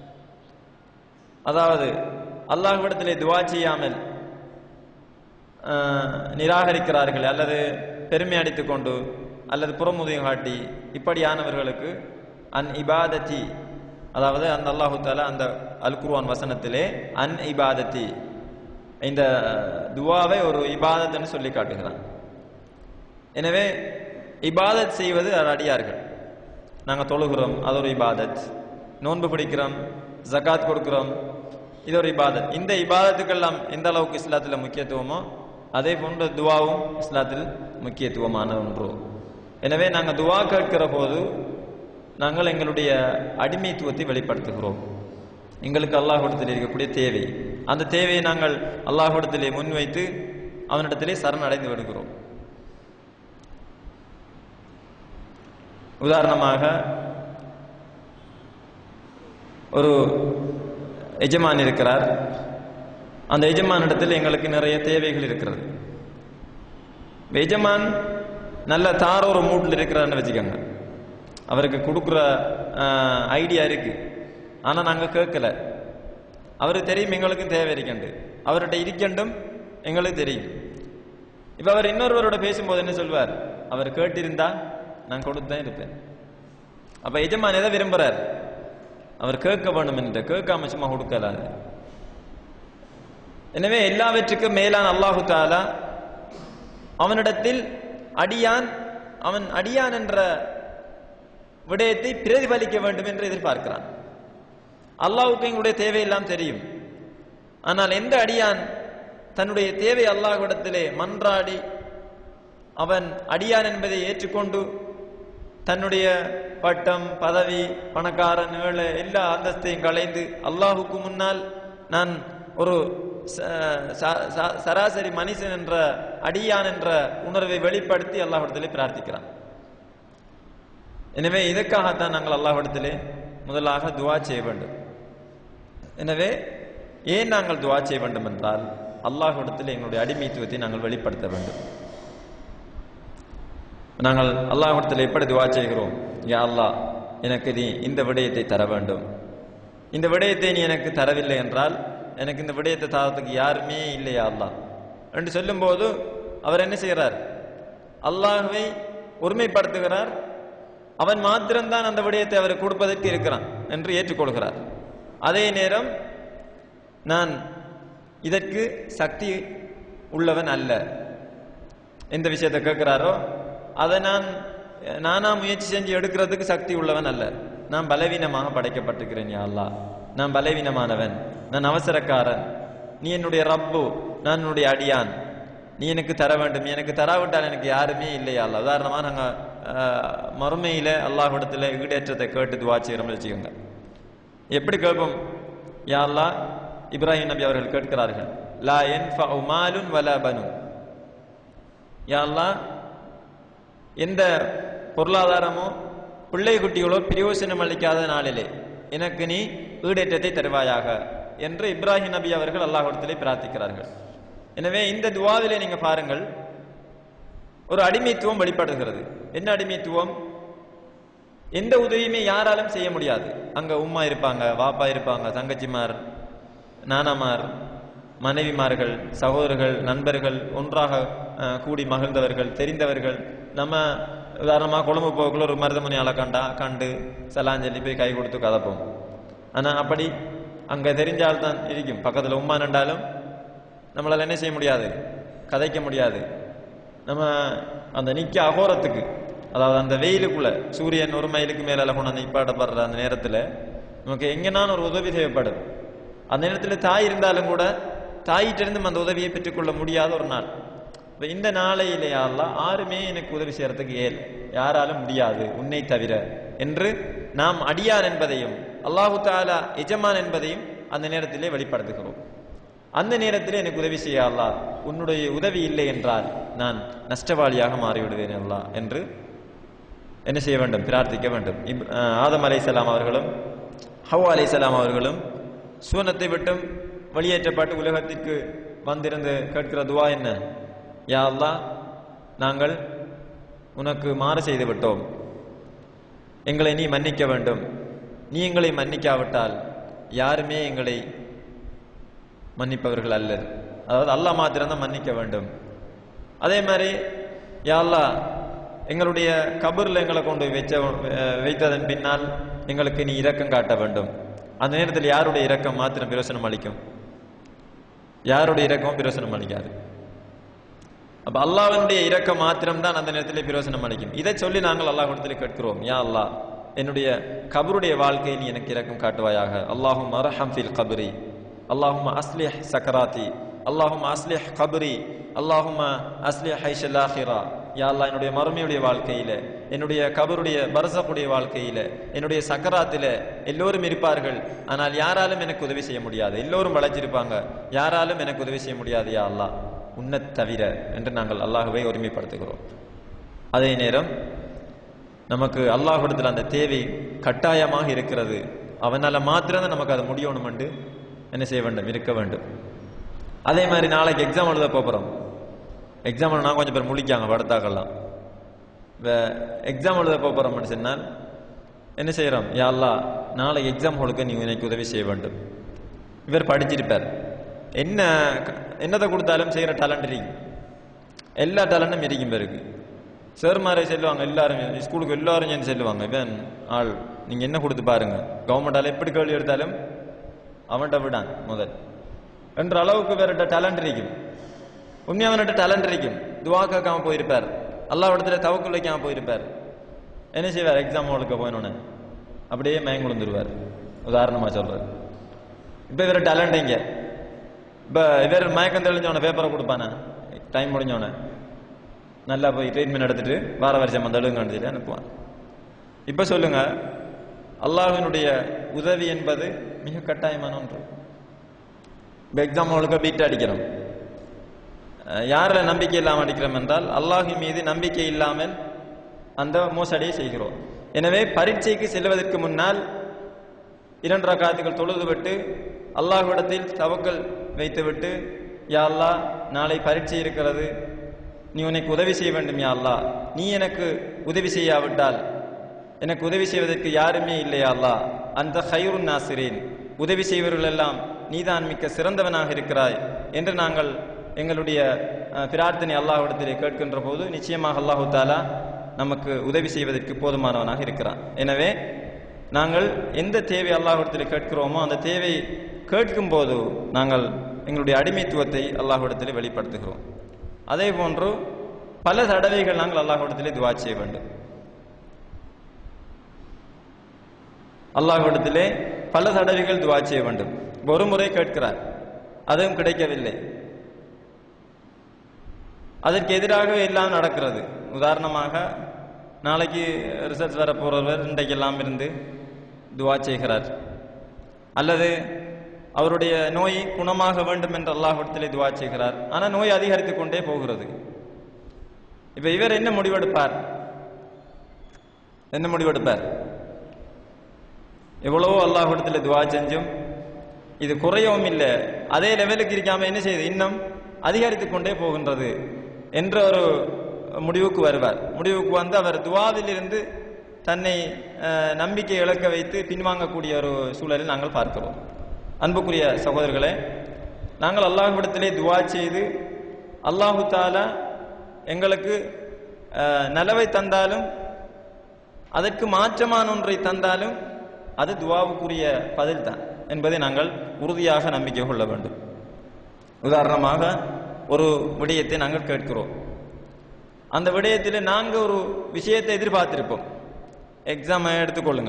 அதாவது அல்லாஹ்விடத்திலே துவா செய்யாமல் ஆஹ், நிராகரிக்கிறார்கள் அல்லது பெருமை அடித்துக் கொண்டு அல்லது புறமுதுகம் காட்டி இப்படியானவர்களுக்கு அன் இபாதத்தி அதாவது அந்த அல்லாஹு தாலா அந்த அல் குர்ஆன் வசனத்திலே அன் இபாதத்தி இந்த துவாவை ஒரு இபாதத்னு சொல்லி காட்டுகிறான் எனவே இபாதத் செய்வது அது அடியார்கள் நாங்கள் தொழுகிறோம் அது ஒரு இபாதத் நோன்பு பிடிக்கிறோம் ஜகாத் கொடுக்கிறோம் இது ஒரு இபாதத் இந்த இபாதத்துக்கெல்லாம் எந்த அளவுக்கு இஸ்லாத்தில் முக்கியத்துவமோ அதே போன்ற துவாவும் இஸ்லாத்தில் முக்கியத்துவமான ஒன்று எனவே நாங்கள் துவா கேட்கிற போது நாங்கள் எங்களுடைய அடிமைத்துவத்தை வெளிப்படுத்துகிறோம் எங்களுக்கு அல்லாஹ்விடத்தில் இருக்கக்கூடிய தேவை அந்த தேவையை நாங்கள் அல்லாஹ்விடத்திலே முன்வைத்து அவனிடத்திலே சரணடைந்து விடுகிறோம் உதாரணமாக ஒரு எஜமான் இருக்கிறார் அந்த எஜமானிடத்தில் எங்களுக்கு நிறைய தேவைகள் இருக்கிறது இப்ப எஜமான் நல்ல தார ஒரு மூட்டில் இருக்கிறான்னு வச்சுக்கோங்க அவருக்கு கொடுக்குற ஐடியா இருக்கு ஆனா நாங்க கேட்கல அவருக்கு தெரியும் எங்களுக்கும் தேவை இருக்கண்டு அவர்கிட்ட இருக்கண்டும் எங்களுக்கு தெரியும் இப்ப அவர் இன்னொருவரோட பேசும்போது என்ன சொல்வார் அவர் கேட்டிருந்தா நான் கொடுத்தேன் இருப்பேன் அப்ப எஜமான் எதை விரும்புறார் அவர் கேட்க வேண்டும் என்று கேட்காம சும்மா கொடுக்கலாது எனவே எல்லாவற்றுக்கும் மேலான அல்லாஹு தாலா அவனிடத்தில் அடியான் அவன் அடியான் என்ற விடயத்தை பிரதிபலிக்க வேண்டும் என்று எதிர்பார்க்கிறான் அல்லாஹ்வுக்கு எங்களுடைய தேவையெல்லாம் தெரியும் ஆனால் எந்த அடியான் தன்னுடைய தேவை அல்லாஹ்விடத்திலே மன்றாடி அவன் அடியான் என்பதை ஏற்றுக்கொண்டு தன்னுடைய பட்டம் பதவி பணக்காரன் ஏழை எல்லா அந்தஸ்தையும் களைந்து அல்லாஹுக்கு முன்னால் நான் ஒரு ச- ச- ச- சராசரி மனுஷன் என்ற அடியான் என்ற உணர்வை வெளிப்படுத்தி அல்லாஹ்விடத்திலே பிரார்த்திக்கிறான் எனவே இதற்காகத்தான் நாங்கள் அல்லாஹ்விடத்திலே முதலாக துவா செய்ய வேண்டும் எனவே ஏன் நாங்கள் துவா செய்ய வேண்டும் என்றால் அல்லாஹ்விடத்தில் எங்களுடைய அடிமைத்துவத்தை நாங்கள் வெளிப்படுத்த வேண்டும் நாங்கள் அல்லாஹ்விடத்தில் எப்படி துவா செய்கிறோம் யா அல்லாஹ் எனக்கு நீ இந்த விடயத்தை தர வேண்டும் இந்த விடயத்தை நீ எனக்கு தரவில்லை என்றால் எனக்கு இந்த விடயத்தை தரத்துக்கு யாருமே இல்லையா அல்லாஹ் என்று சொல்லும்போது அவர் என்ன செய்கிறார் அல்லாஹ்வை ஒருமைப்படுத்துகிறார் அவன் மாத்திரம்தான் அந்த விடயத்தை அவர் கொடுப்பதற்கு இருக்கிறான் என்று ஏற்றுக்கொள்கிறார் அதே நேரம் நான் இதற்கு சக்தி உள்ளவன் அல்ல எந்த விஷயத்தை கேட்கிறாரோ அதை நான் நானா முயற்சி செஞ்சு எடுக்கிறதுக்கு சக்தி உள்ளவன் அல்ல நான் பலவீனமாக படைக்கப்பட்டிருக்கிறேன் யா அல்லாஹ் நான் பலவீனமானவன் நான் அவசரக்காரன் நீ என்னுடைய ரப்பு நான் என்னுடைய அடியான் நீ எனக்கு தர வேண்டும் எனக்கு தராவிட்டால் எனக்கு யாருமே இல்லையா அல்ல உதாரணமா நாங்க ஆஹ், மறுமையில அல்லாஹ்விடத்துல ஈடேற்றத்தை கேட்டு துவா செய்கிறோம் வச்சுக்கோங்க எப்படி கேட்போம் யா அல்லாஹ் இப்ராஹிம் நபி அவர்கள் கேட்கிறார்கள் லா யன்ஃபஉ மாலுன் வலா பனுன் யா அல்லாஹ் எந்த பொருளாதாரமோ பிள்ளை குட்டிகளோ பிரயோசனம் அளிக்காத நாளிலே எனக்கு நீ ஈடேற்றத்தை தருவாயாக என்று இப்ராஹிம் நபி அவர்கள் அல்லாஹ்விடத்திலே பிரார்த்திக்கிறார்கள் எனவே இந்த துவாவிலே நீங்க பாருங்கள் ஒரு அடிமைத்துவம் வெளிப்படுகிறது என்ன அடிமைத்துவம் எந்த உதவியுமே யாராலும் செய்ய முடியாது அங்க உம்மா இருப்பாங்க வாப்பா இருப்பாங்க தங்கச்சிமார் நானாமார் மனைவிமார்கள் சகோதரர்கள் நண்பர்கள் ஒன்றாக அஹ், கூடி மகிழ்ந்தவர்கள் தெரிந்தவர்கள் நம்ம உதாரணமா கொழும்பு போக்குள்ள ஒரு மருதமணி ஆளை கண்டா கண்டு சலாஞ்சலி போய் கை கொடுத்து கதப்போம் ஆனா அப்படி அங்க தெரிஞ்சால் தான் இருக்கும் பக்கத்துல உம்மா நின்றாலும் நம்மளால என்ன செய்ய முடியாது கதைக்க முடியாது நம்ம அந்த நிக்க அகோரத்துக்கு அதாவது அந்த வெயிலுக்குள்ள சூரியன் ஒரு மைலுக்கு மேல கொண்டு நிப்பாட்டப்படுற அந்த நேரத்துல நமக்கு எங்கனான ஒரு உதவி தேவைப்படும் அந்த நேரத்துல தாய் இருந்தாலும் கூட தாயிட்டிருந்து அந்த உதவியை பெற்றுக்கொள்ள முடியாத ஒரு நாள் இப்ப இந்த நாளையிலே அல்லாஹ் யாருமே எனக்கு உதவி செய்யறதுக்கு ஏல் யாராலும் முடியாது உன்னை தவிர என்று நாம் அடியார் என்பதையும் அல்லாஹு தாலா எஜமான் என்பதையும் அந்த நேரத்திலே வெளிப்படுத்துகிறோம் அந்த நேரத்தில் எனக்கு உதவி செய்ய அல்லாஹ் உன்னுடைய உதவி இல்லை என்றால் நான் நஷ்டவாளியாக மாறிவிடுவேன் அல்லாஹ் என்று என்ன செய்ய வேண்டும் பிரார்த்திக்க வேண்டும் இப்- அஹ் ஆதம் அலைசலாம் அவர்களும் ஹவ்வா அலைசலாம் அவர்களும் சூனத்தை விட்டும் வெளியேற்றப்பட்டு உலகத்திற்கு வந்திருந்து கேட்கிற துவா என்ன யா அல்லாஹ் நாங்கள் உனக்கு மாறு செய்து விட்டோம் எங்களை நீ மன்னிக்க வேண்டும் நீ எங்களை மன்னிக்காவிட்டால் யாருமே எங்களை மன்னிப்பவர்கள் அல்ல அதாவது அல்லாஹ் மாத்திரம்தான் மன்னிக்க வேண்டும் அதே மாதிரி யா அல்லாஹ் எங்களுடைய கபர்ல எங்களை கொண்டு போய் வச்ச அஹ் வைத்ததன் பின்னால் எங்களுக்கு நீ இரக்கம் காட்ட வேண்டும் அந்த நேரத்தில் யாருடைய இரக்கம் மாத்திரம் பிரயோசனம் அளிக்கும் யாருடைய இரக்கமும் பிரயோசனம் அளிக்காது அப்ப அல்லாஹ்வினுடைய இரக்கம் மாத்திரம் தான் அந்த நேரத்தில் பிரயோசனம் அளிக்கும் இதை சொல்லி நாங்கள் அல்லாஹ் இடத்துல கேட்கிறோம் யா அல்லாஹ் என்னுடைய கபருடைய வாழ்க்கையை நீ எனக்கு இரக்கம் காட்டுவாயாக அல்லாஹும் அரஹம் ஃபில் கபரி அல்லாஹும் அஸ்லிஹ் சக்கராத்தி அல்லாஹும் அஸ்லிஹ் கபரி அல்லாஹும் அஸ்லிஹ் ஹைஷல் ஆஹிரா யா அல்லாஹ் என்னுடைய மறுமையுடைய வாழ்க்கையில என்னுடைய கபருடைய பரசக்குடைய வாழ்க்கையில என்னுடைய சக்கராத்தில எல்லோரும் இருப்பார்கள் ஆனால் யாராலும் எனக்கு உதவி செய்ய முடியாது எல்லோரும் வளைச்சிருப்பாங்க யாராலும் எனக்கு உதவி செய்ய முடியாது யா அல்லாஹ் உன்னை தவிர என்று நாங்கள் அல்லாஹுவை ஒருமைப்படுத்துகிறோம் அதே நேரம் நமக்கு அல்லாஹ்விடத்தில் அந்த தேவை கட்டாயமாக இருக்கிறது அவனால மாத்திரம் நமக்கு அது முடியணும் என்று என்ன செய்ய வேண்டும் இருக்க வேண்டும் அதே மாதிரி நாளைக்கு எக்ஸாம் எழுத போகிறோம் எக்ஸாம் எழுதினா கொஞ்சம் பேர் முழிக்காங்க படுத்தாக்கெல்லாம் எக்ஸாம் எழுத போகிறோம்னு சொன்னால் என்ன செய்யறோம் யா அல்லாஹ் நாளைக்கு எக்ஸாம் கொடுக்க நீ எனக்கு உதவி செய்ய வேண்டும் இவர் படிச்சிருப்பார் என்ன என்னதை கொடுத்தாலும் செய்யற டேலண்ட் இருக்கும் எல்லா டேலண்டும் இருக்கும் பேருக்கு சேர்மாரே செல்லுவாங்க எல்லாரும் ஸ்கூலுக்கு எல்லாரும் சேர்ந்து செல்லுவாங்க இவன் ஆள் நீங்க என்ன கொடுத்து பாருங்க கவர்மெண்டால எப்படி கேள்வி எடுத்தாலும் அவன்கிட்ட விடான் முதல் என்ற அளவுக்கு வேற டேலண்ட் இருக்கும் உண்மையா அவன்கிட்ட டேலண்ட் இருக்கும் துவா கேட்காம போயிருப்பார் அல்லா இடத்துல தவக்குள் வைக்காம போயிருப்பார் என்ன செய்வார் எக்ஸாம் அவளுக்கு போயினோன்னு அப்படியே மயங்க விழுந்துருவார் உதாரணமா சொல்றாரு இப்ப இவர டேலண்ட் இங்க இப்ப இவர் மயக்கம் தெளிஞ்சவன பேப்பரை கொடுப்பானே டைம் முடிஞ்சவன நல்லா போய் ட்ரீட்மெண்ட் எடுத்துட்டு வார வருஷம் அந்த எழுங்க சொல்லி அனுப்புவான் இப்ப சொல்லுங்க அல்லாஹ்வினுடைய உதவி என்பது மிக கட்டாயமான ஒன்று இப்போ எக்ஸாம் அவளுக்கு பீட் அடிக்கிறோம் அஹ் யாரில் நம்பிக்கை இல்லாமல் அடிக்கிறோம் என்றால் அல்லாஹின் மீது நம்பிக்கை இல்லாமல் அந்த மோசடியை செய்கிறோம் எனவே பரீட்சைக்கு செல்வதற்கு முன்னால் இரண்டு ரக்காத்துகள் தொழுதுவிட்டு அல்லாஹ்விடத்தில் தவக்கல் வைத்துவிட்டு யா அல்லாஹ் நாளை பரீட்சை இருக்கிறது நீ உனக்கு உதவி செய்ய வேண்டும் யா அல்லாஹ் நீ எனக்கு உதவி செய்யாவிட்டால் எனக்கு உதவி செய்வதற்கு யாருமே இல்லையா அல்லாஹ் அந்த ஹைருன் நாசிரீன் உதவி செய்வர்கள் எல்லாம் நீதான் மிக்க சிறந்தவனாக இருக்கிறாய் என்று நாங்கள் எங்களுடைய அஹ், பிரார்த்தனை அல்லாஹ்விடத்திலே கேட்கின்ற போது நிச்சயமாக அல்லாஹு தாலா நமக்கு உதவி செய்வதற்கு போதுமானவனாக இருக்கிறான் எனவே நாங்கள் எந்த தேவை அல்லாஹ்விடத்தில் கேட்கிறோமோ அந்த தேவை கேட்கும் போது நாங்கள் எங்களுடைய அடிமைத்துவத்தை அல்லாஹ்விடத்தில் வெளிப்படுத்துகிறோம் அதே போன்று பல தடவைகள் நாங்கள் அல்லாஹ்விடத்திலே துவா செய்ய வேண்டும் அல்லாஹ்விடத்திலே பல தடவைகள் துவா செய்ய வேண்டும் ஒரு முறை கேட்கிறார் அதுவும் கிடைக்கவில்லை அதற்கு எதிராகவே எல்லாம் நடக்கிறது உதாரணமாக நாளைக்கு ரிசல்ட் வர போறவர் இன்றைக்கெல்லாம் இருந்து துவா செய்கிறார் அல்லது அவருடைய நோய் குணமாக வேண்டும் என்று அல்லாஹ்விடத்திலே துவா செய்கிறார் ஆனால் நோய் அதிகரித்துக் கொண்டே போகிறது இப்ப இவர் என்ன முடிவெடுப்பார் என்ன முடிவெடுப்பார் எவ்வளவோ அல்லாஹ்விடத்தில் துவா செஞ்சும் இது குறையவும் இல்லை அதே லெவலுக்கு இருக்காம என்ன செய்யுது இன்னும் அதிகரித்துக் கொண்டே போகின்றது என்ற ஒரு முடிவுக்கு வருவார் முடிவுக்கு வந்து அவர் துவாவில் இருந்து தன்னை அஹ், நம்பிக்கை இழக்க வைத்து பின்வாங்கக்கூடிய ஒரு சூழலை நாங்கள் பார்க்கிறோம் அன்புக்குரிய சகோதரர்களே நாங்கள் அல்லாஹ்விடத்திலே துவா செய்து அல்லாஹு தாலா எங்களுக்கு அஹ், நலவை தந்தாலும் அதற்கு மாற்றமான ஒன்றை தந்தாலும் அது துவாவுக்குரிய பதில் தான் என்பதை நாங்கள் உறுதியாக நம்பிக்கை கொள்ள வேண்டும் உதாரணமாக ஒரு விடயத்தை நாங்கள் கேட்கிறோம் அந்த விடயத்தில் நாங்கள் ஒரு விஷயத்தை எதிர்பார்த்திருப்போம் எக்ஸாம் எடுத்துக்கொள்ளுங்க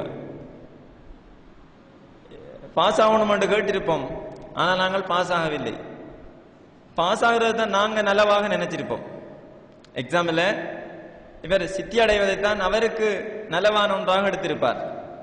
பாஸ் ஆகணும் என்று கேட்டிருப்போம் ஆனால் நாங்கள் பாஸ் ஆகவில்லை பாஸ் ஆகிறது தான் நாங்கள் நலவாக நினைச்சிருப்போம் எக்ஸாமில் இவர் சித்தி அடைவதைத்தான் அவருக்கு நலவான ஒன்றாக எடுத்திருப்பார்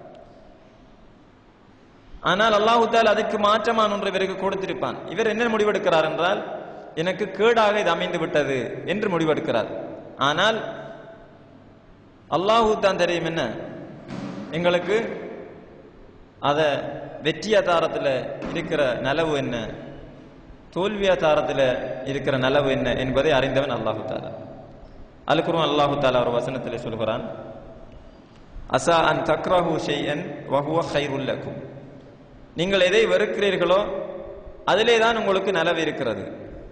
ஆனால் அல்லாஹு தால் அதற்கு மாற்றமான ஒன்றை இவருக்கு கொடுத்திருப்பான் இவர் என்ன முடிவெடுக்கிறார் என்றால் எனக்கு கேடாக இது அமைந்து விட்டது என்று முடிவெடுக்கிறார் ஆனால் அல்லாஹு தான் தெரியும் என்ன எங்களுக்கு அத வெற்றியாதாரத்தில் இருக்கிற நலவு என்ன தோல்வியாதாரத்தில் இருக்கிற நலவு என்ன என்பதை அறிந்தவன் அல்லாஹு தாலா அல்குரும் அல்லாஹு தாலா ஒரு வசனத்தில் சொல்கிறான் அசா அன் தக்ரஹு ஷைஅன் வஹுவ ஹைருல் லக்கும் நீங்கள் எதை வெறுக்கிறீர்களோ அதிலே தான் உங்களுக்கு நலவு இருக்கிறது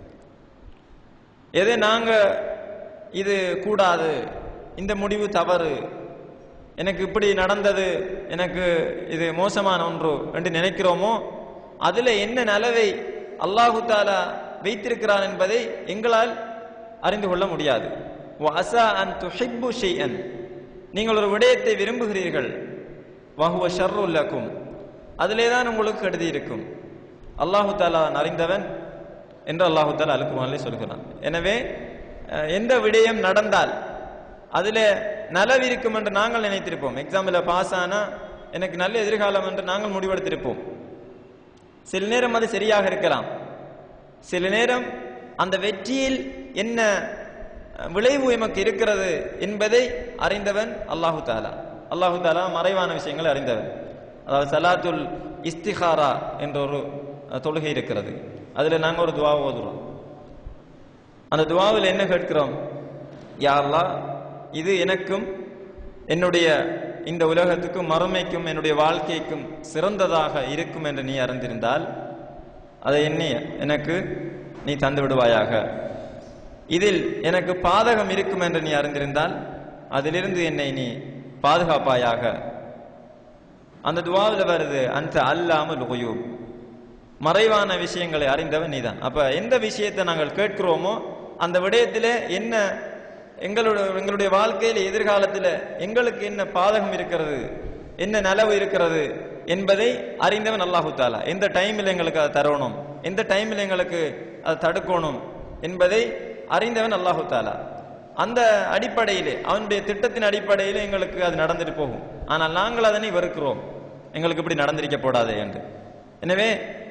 எதை நாங்க இது கூடாது இந்த முடிவு தவறு எனக்கு இப்படி நடந்தது எனக்கு இது மோசமான ஒன்று என்று நினைக்கிறோமோ அதுல என்ன நலவை அல்லாஹு தாலா வைத்திருக்கிறான் என்பதை எங்களால் அறிந்து கொள்ள முடியாது வஅசா அன் துஹிப்பு ஷைஅன் நீங்கள் ஒரு விடயத்தை விரும்புகிறீர்கள் வஹுவ ஷர்ருல் லக்கும் அதிலே தான் உங்களுக்கு கெடுதி இருக்கும் அல்லாஹு தாலா அறிந்தவன் என்று அல்லாஹு தாலா அல் குர்ஆனிலே சொல்கிறான் எனவே அஹ், எந்த விடயம் நடந்தால் அதில் நலவு இருக்கும் என்று நாங்கள் நினைத்திருப்போம் எக்ஸாமில் பாஸ் ஆனா எனக்கு நல்ல எதிர்காலம் என்று நாங்கள் முடிவெடுத்திருப்போம் சில நேரம் அது சரியாக இருக்கலாம் சில நேரம் அந்த வெற்றியில் என்ன அஹ், விளைவு எமக்கு இருக்கிறது என்பதை அறிந்தவன் அல்லாஹு தாலா அல்லாஹு தாலா மறைவான விஷயங்களை அறிந்தவன் அதாவது சலாத்துல் இஸ்திஹாரா என்ற ஒரு அஹ், தொழுகை இருக்கிறது அதுல நாங்க ஒரு துவா ஓதுறோம் அந்த துவாவில் என்ன கேட்கிறோம் யா அல்லாஹ் இது எனக்கும் என்னுடைய இந்த உலகத்துக்கும் மறுமைக்கும் என்னுடைய வாழ்க்கைக்கும் சிறந்ததாக இருக்கும் என்று நீ அறிந்திருந்தால் அதை எண்ணி எனக்கு நீ தந்து விடுவாயாக இதில் எனக்கு பாதகம் இருக்கும் என்று நீ அறிந்திருந்தால் அதிலிருந்து என்னை நீ பாதுகாப்பாயாக அந்த துவாவில் வருது அந்த அல்லாமல் உயூப் மறைவான விஷயங்களை அறிந்தவன் நீதான் அப்ப எந்த விஷயத்தை நாங்கள் கேட்கிறோமோ அந்த விடயத்திலே என்ன எங்களுடைய எங்களுடைய வாழ்க்கையில எதிர்காலத்தில் எங்களுக்கு என்ன பாதகம் இருக்கிறது என்ன நலவு இருக்கிறது என்பதை அறிந்தவன் அல்லாஹு தாலா எந்த டைமில் எங்களுக்கு அதை தரணும் எந்த டைமில் எங்களுக்கு அதை தடுக்கணும் என்பதை அறிந்தவன் அல்லாஹு தாலா அந்த அடிப்படையிலே அவனுடைய திட்டத்தின் அடிப்படையிலே எங்களுக்கு அது நடந்துட்டு போகும் ஆனால் நாங்கள் அதனை வெறுக்கிறோம் எங்களுக்கு இப்படி நடந்திருக்க போடாதே என்று எனவே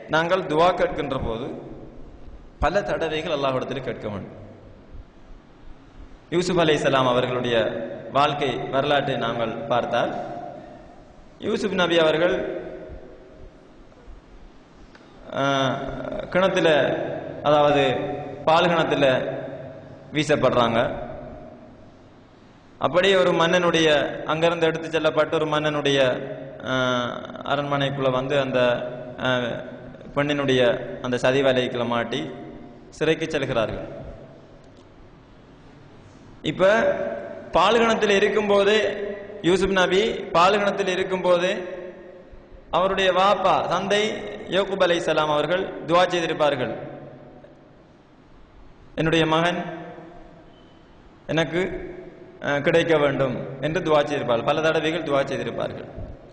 நாங்கள் துவா கேட்கின்ற போது பல தடவைகள் அல்லாஹ்விடத்தில் கேட்க வேண்டும் யூசுப் அலைஹிஸ்ஸலாம் அவர்களுடைய வாழ்க்கை வரலாற்றை நாங்கள் பார்த்தால் யூசுப் நபி அவர்கள் ஆஹ், கிணத்துல அதாவது பால் கிணத்துல வீசப்படுறாங்க அப்படியே ஒரு மன்னனுடைய அங்கிருந்து எடுத்து செல்லப்பட்ட ஒரு மன்னனுடைய ஆஹ், அரண்மனைக்குள்ள வந்து அந்த ஆஹ், பெண்ணினுடைய அந்த சதி வலைக்குள்ள மாட்டி சிறைக்கு செல்கிறார்கள் இப்ப பால்கணத்தில் இருக்கும்போது யூசுப் நபி பால்கணத்தில் இருக்கும்போது அவருடைய வாப்பா தந்தை யோகுப் அலைஹிஸ்ஸலாம் அவர்கள் துவா செய்திருப்பார்கள் என்னுடைய மகன் எனக்கு அஹ், கிடைக்க வேண்டும் என்று துவா செய்திருப்பார்கள் பல தடவைகள் துவா செய்திருப்பார்கள்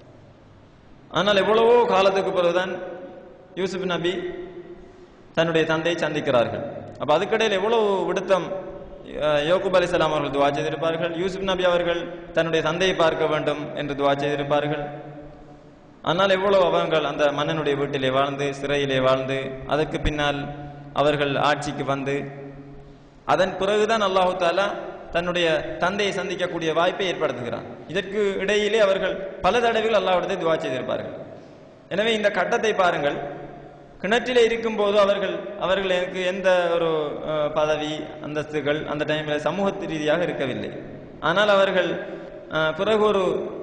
ஆனால் எவ்வளவோ காலத்துக்கு பிறகுதான் யூசுப் நபி தன்னுடைய தந்தையை சந்திக்கிறார்கள் அப்ப அதுக்கிடையில் எவ்வளவு விடுத்தம் அஹ், யோகுப் அலிசலாம் அவர்கள் துவா செய்திருப்பார்கள் யூசுப் நபி அவர்கள் தன்னுடைய தந்தையை பார்க்க வேண்டும் என்று துவா செய்திருப்பார்கள் ஆனால் எவ்வளவு அவங்கள் அந்த மன்னனுடைய வீட்டிலே வாழ்ந்து சிறையிலே வாழ்ந்து அதற்கு பின்னால் அவர்கள் ஆட்சிக்கு வந்து அதன் பிறகுதான் அல்லாஹு தாலா தன்னுடைய தந்தையை சந்திக்கக்கூடிய வாய்ப்பை ஏற்படுத்துகிறான் இதற்கு இடையிலே அவர்கள் பல தடவைகள் அல்லாஹ்விடத்தை துவா செய்திருப்பார்கள் எனவே இந்த கட்டத்தை பாருங்கள் கிணற்றிலே இருக்கும்போது அவர்கள் அவர்கள் எனக்கு எந்த ஒரு அஹ், பதவி அந்தஸ்துகள் அந்த டைமில் சமூகத்து ரீதியாக இருக்கவில்லை ஆனால் அவர்கள் அஹ், பிறகு ஒரு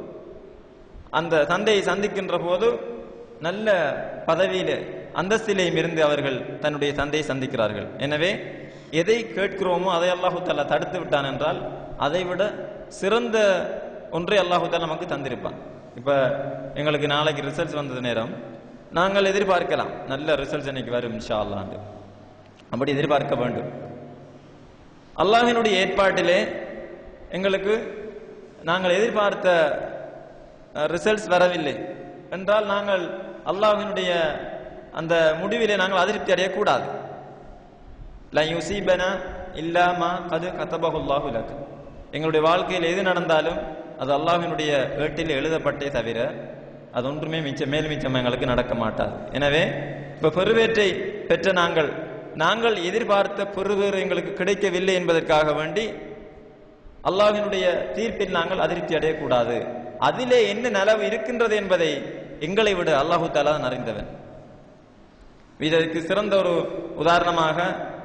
அந்த தந்தையை சந்திக்கின்ற போது நல்ல பதவியிலே அந்தஸ்திலேயும் இருந்து அவர்கள் தன்னுடைய தந்தையை சந்திக்கிறார்கள் எனவே எதை கேட்கிறோமோ அதை அல்லாஹு தாலா தடுத்து விட்டான் என்றால் அதை விட சிறந்த ஒன்றை அல்லாஹு தாலா நமக்கு தந்திருப்பான் இப்ப எங்களுக்கு நாளைக்கு ரிசல்ட்ஸ் வந்தது நேரம் நாங்கள் எதிர்பார்க்கலாம் நல்ல ரிசல்ட்ஸ் இன்னைக்கு வரும் இன்ஷா அல்லாண்டு அப்படி எதிர்பார்க்க வேண்டும் அல்லாஹினுடைய ஏற்பாட்டிலே எங்களுக்கு நாங்கள் எதிர்பார்த்த ரிசல்ட்ஸ் வரவில்லை என்றால் நாங்கள் அல்லாஹினுடைய அந்த முடிவிலே நாங்கள் அதிருப்தி அடையக்கூடாது லன் யுசீபனா இல்லாமா கது கத்தபகுல்லாஹு லக் எங்களுடைய வாழ்க்கையில் எது நடந்தாலும் அது அல்லாஹினுடைய ஏட்டில் எழுதப்பட்டே தவிர அது ஒன்றுமே மிச்சம் மேல் மிச்சம் எங்களுக்கு நடக்க மாட்டாது எனவே இப்ப பெருவேற்றை பெற்ற நாங்கள் நாங்கள் எதிர்பார்த்த பெருவேறு எங்களுக்கு கிடைக்கவில்லை என்பதற்காக வேண்டி அல்லாஹினுடைய தீர்ப்பில் நாங்கள் அதிருப்தி அடையக்கூடாது அதிலே என்ன நலவு இருக்கின்றது என்பதை எங்களை விட அல்லாஹு தாலா தான் அறிந்தவன் இதற்கு சிறந்த ஒரு உதாரணமாக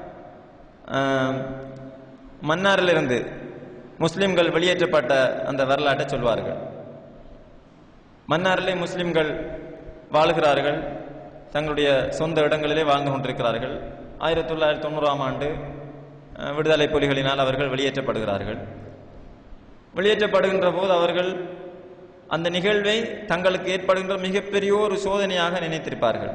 ஆஹ், மன்னாரிலிருந்து முஸ்லிம்கள் வெளியேற்றப்பட்ட அந்த வரலாற்றை சொல்வார்கள் மன்னாரிலே முஸ்லிம்கள் வாழ்கிறார்கள் தங்களுடைய சொந்த இடங்களிலே வாழ்ந்து கொண்டிருக்கிறார்கள் ஆயிரத்தி தொள்ளாயிரத்தி தொண்ணூறாம் ஆண்டு அஹ், விடுதலை புலிகளினால் அவர்கள் வெளியேற்றப்படுகிறார்கள் வெளியேற்றப்படுகின்ற போது அவர்கள் அந்த நிகழ்வை தங்களுக்கு ஏற்படுகின்ற மிகப்பெரிய ஒரு சோதனையாக நினைத்திருப்பார்கள்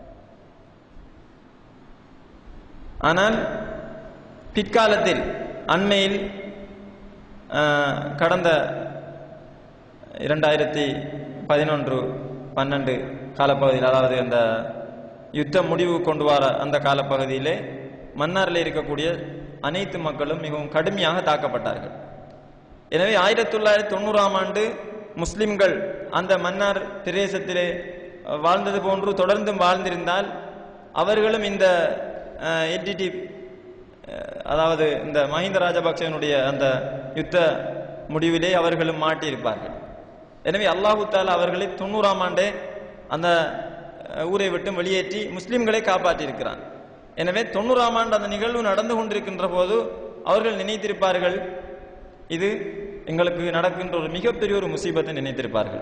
ஆனால் பிற்காலத்தில் அண்மையில் அஹ், கடந்த இரண்டாயிரத்தி பதினொன்று பன்னெண்டு காலப்பகுதியில் அதாவது அந்த யுத்தம் முடிவு கொண்டு வர அந்த காலப்பகுதியிலே மன்னாரில் இருக்கக்கூடிய அனைத்து மக்களும் மிகவும் கடுமையாக தாக்கப்பட்டார்கள் எனவே ஆயிரத்தி தொள்ளாயிரத்தி தொண்ணூறாம் ஆண்டு முஸ்லிம்கள் அந்த மன்னார் பிரதேசத்திலே அஹ், வாழ்ந்தது போன்று தொடர்ந்தும் வாழ்ந்திருந்தால் அவர்களும் இந்த எல்டிடி அதாவது இந்த மஹிந்த ராஜபக்சனுடைய அந்த யுத்த முடிவிலே அவர்களும் மாட்டியிருப்பார்கள் எனவே அல்லாஹு தாலா அவர்களை தொண்ணூறாம் ஆண்டே அந்த அஹ், ஊரை விட்டு வெளியேற்றி முஸ்லிம்களை காப்பாற்றியிருக்கிறான் எனவே தொண்ணூறாம் ஆண்டு அந்த நிகழ்வு நடந்து கொண்டிருக்கின்ற போது அவர்கள் நினைத்திருப்பார்கள் இது எங்களுக்கு நடக்கின்ற ஒரு மிகப்பெரிய ஒரு முசீபத்தை நினைத்திருப்பார்கள்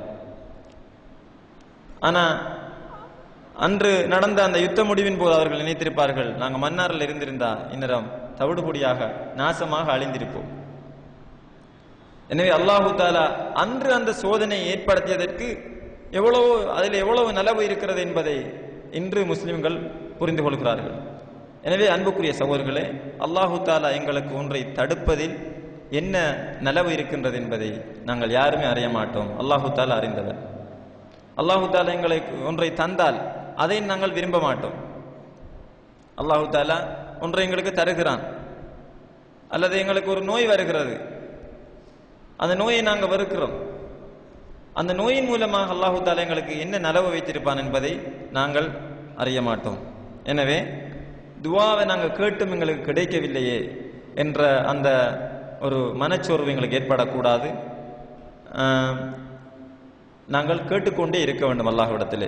ஆனா அன்று நடந்த அந்த யுத்த முடிவின் போது அவர்கள் நினைத்திருப்பார்கள் நாங்கள் மன்னாரில் இருந்திருந்தா இந்நேரம் தவிடுபொடியாக நாசமாக அழிந்திருப்போம் எனவே அல்லாஹு தாலா அன்று அந்த சோதனை ஏற்படுத்தியதற்கு எவ்வளவு அதில் எவ்வளவு நலவு இருக்கிறது என்பதை இன்று முஸ்லிம்கள் புரிந்து கொள்கிறார்கள் எனவே அன்புக்குரிய சகோதரர்களே அல்லாஹு தாலா எங்களுக்கு ஒன்றை தடுப்பதில் என்ன நலவு இருக்கின்றது என்பதை நாங்கள் யாருமே அறிய மாட்டோம் அல்லாஹு தாலா அறிந்தவர் அல்லாஹு தாலா எங்களுக்கு ஒன்றை தந்தால் அதை நாங்கள் விரும்ப மாட்டோம் அல்லாஹு தாலா ஒன்றை எங்களுக்கு தருகிறான் அல்லது எங்களுக்கு ஒரு நோய் வருகிறது அந்த நோயை நாங்கள் வெறுக்கிறோம் அந்த நோயின் மூலமாக அல்லாஹு தாலா எங்களுக்கு என்ன நலவு வைத்திருப்பான் என்பதை நாங்கள் அறிய மாட்டோம் எனவே துவாவை நாங்கள் கேட்டும் எங்களுக்கு கிடைக்கவில்லையே என்ற அந்த ஒரு மனச்சோர்வு எங்களுக்கு ஏற்படக்கூடாது ஆஹ், நாங்கள் கேட்டுக்கொண்டே இருக்க வேண்டும் அல்லாஹ்விடத்திலே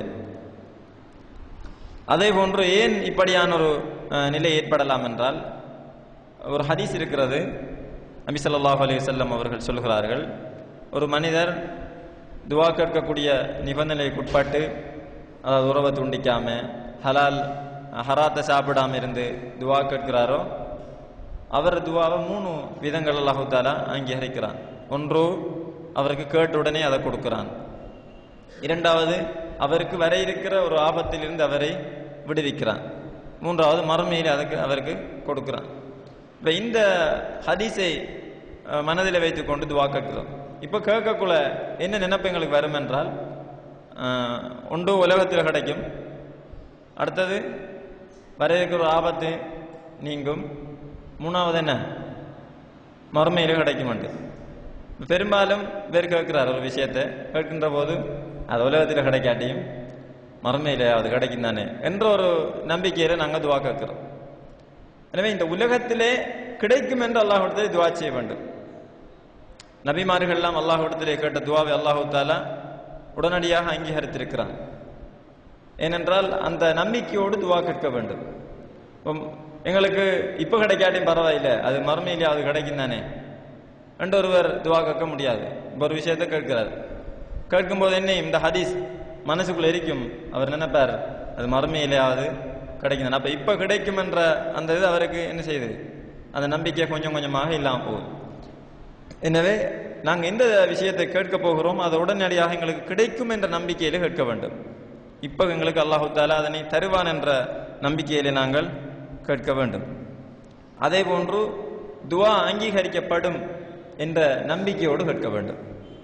அதே போன்று ஏன் இப்படியான ஒரு அஹ், நிலை ஏற்படலாம் என்றால் ஒரு ஹதீஸ் இருக்கிறது நபி ஸல்லல்லாஹு அலைஹி வஸல்லம் அவர்கள் சொல்கிறார்கள் ஒரு மனிதர் துவா கேட்கக்கூடிய நிபந்தனைக்குட்பட்டு அதாவது உறவை துண்டிக்காம ஹலால் ஹராத்தை சாப்பிடாம இருந்து துவா கேட்கிறாரோ அவர் துவாவை மூணு விதங்கள் அல்லாஹு தாலா அங்கீகரிக்கிறான் ஒன்று அவருக்கு கேட்ட உடனே அதை கொடுக்கிறான் இரண்டாவது அவருக்கு வர இருக்கிற ஒரு ஆபத்திலிருந்து அவரை விடுவிக்கிறான் மூன்றாவது மறுமையில் அதுக்கு அவருக்கு கொடுக்கிறான் இப்ப இந்த ஹதீஸை அஹ், மனதில் வைத்துக்கொண்டு துவா கேட்கிறோம் இப்போ கேட்கக்குள்ள என்ன நினைப்பு எங்களுக்கு வரும் என்றால் அஹ், ஒன்று உலகத்தில் கிடைக்கும் அடுத்தது வர இருக்கிற ஒரு ஆபத்து நீங்கும் மூணாவது என்ன மறுமையில் கிடைக்குமெண்டு பெரும்பாலும் பேர் கேட்கிறார் ஒரு விஷயத்தை கேட்கின்ற போது அது உலகத்தில் கிடைக்காட்டியும் மறுமையில் அது கிடைக்கும் தானே என்ற ஒரு நம்பிக்கையில நாங்கள் துவா கேட்கிறோம் எனவே இந்த உலகத்திலே கிடைக்கும் என்று அல்லாஹிடத்திலே துவா செய்ய வேண்டும் நபிமார்கள் எல்லாம் அல்லாஹிடத்திலே கேட்ட துவாவை அல்லாஹு தாலா உடனடியாக அங்கீகரித்திருக்கிறான் ஏனென்றால் அந்த நம்பிக்கையோடு துவா கேட்க வேண்டும் உம், எங்களுக்கு இப்ப கிடைக்காட்டியும் பரவாயில்லை அது மறுமையிலே அது கிடைக்கும் தானே என்று ஒருவர் துவா கேட்க முடியாது இப்ப ஒரு விஷயத்தை கேட்கிறார் கேட்கும்போது என்ன இந்த ஹதீஸ் மனசுக்குள்ள இருக்கும் அவர் நினைப்பார் அது மறுமையிலேயாவது கிடைக்கும் தானே. அப்ப இப்ப கிடைக்கும் என்ற அந்த இது அவருக்கு என்ன செய்யுது அந்த நம்பிக்கை கொஞ்சம் கொஞ்சமாக இல்லாம போகுது எனவே நாங்க எந்த விஷயத்தை கேட்க போகிறோம் அது உடனடியாக எங்களுக்கு கிடைக்கும் என்ற நம்பிக்கையில கேட்க வேண்டும் இப்ப எங்களுக்கு அல்லாஹு தாலா அதனை தருவான் என்ற நம்பிக்கையிலே நாங்கள் கேட்க வேண்டும் அதே போன்று துவா அங்கீகரிக்கப்படும் என்ற நம்பிக்கையோடு கேட்க வேண்டும்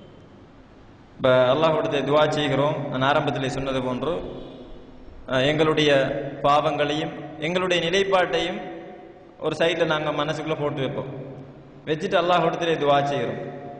இப்ப அல்லாஹ்விடத்தை துவா செய்கிறோம் நான் ஆரம்பத்திலே சொன்னது போன்று அஹ், எங்களுடைய பாவங்களையும் எங்களுடைய நிலைப்பாட்டையும் ஒரு சைடில் நாங்கள் மனசுக்குள்ள போட்டு வைப்போம் வச்சுட்டு அல்லாஹ்விடத்திலே துவா செய்கிறோம்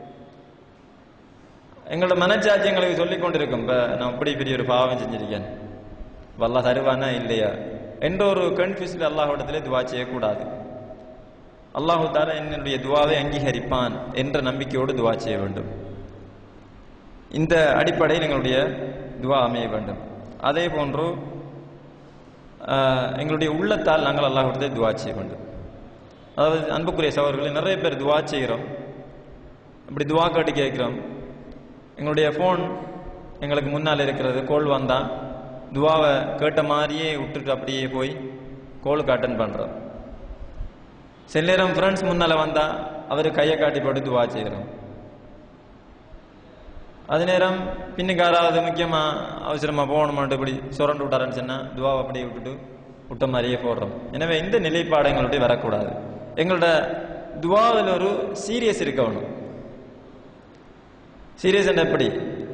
எங்களோட மனச்சாட்சி எங்களுக்கு சொல்லிக் கொண்டிருக்கும் இப்ப நான் இப்படி பெரிய ஒரு பாவம் செஞ்சிருக்கேன் இப்ப அல்லாஹ் தருவானா இல்லையா என்ற ஒரு கன்ஃபியூஸ்ல அல்லாஹ்விடத்திலே துவா செய்யக்கூடாது அல்லாஹு தாலா என்னுடைய துவாவை அங்கீகரிப்பான் என்ற நம்பிக்கையோடு துவா செய்ய வேண்டும் இந்த அடிப்படையில் எங்களுடைய துவா அமைய வேண்டும் அதே போன்று ஆஹ், எங்களுடைய உள்ளத்தால் நாங்கள் அல்லாஹ்விடத்தை துவா செய்ய வேண்டும் அதாவது அன்புக்குரிய சகோதரர்களை நிறைய பேர் துவா செய்கிறோம் இப்படி துவா காட்டி கேட்கிறோம் எங்களுடைய ஃபோன் எங்களுக்கு முன்னால் இருக்கிறது கோல் வந்தா துவாவை கேட்ட மாதிரியே விட்டுட்டு அப்படியே போய் கோலுக்கு அட்டன் பண்றோம் சில நேரம் ஃப்ரெண்ட்ஸ் முன்னால வந்தா அவர் கையை காட்டி போட்டு துவா செய்கிறோம் அது நேரம் பின்னுக்கு யாராவது முக்கியமா அவசரமா போகணுமாட்டு இப்படி சுரண்டு விட்டாருன்னு சொன்னா துவாவை அப்படியே விட்டுட்டு விட்ட மாதிரியே போடுறோம் எனவே இந்த நிலைப்பாடு எங்களுடைய வரக்கூடாது எங்களோட துவாவில் ஒரு சீரியஸ் இருக்கணும் சீரியஸ் எப்படி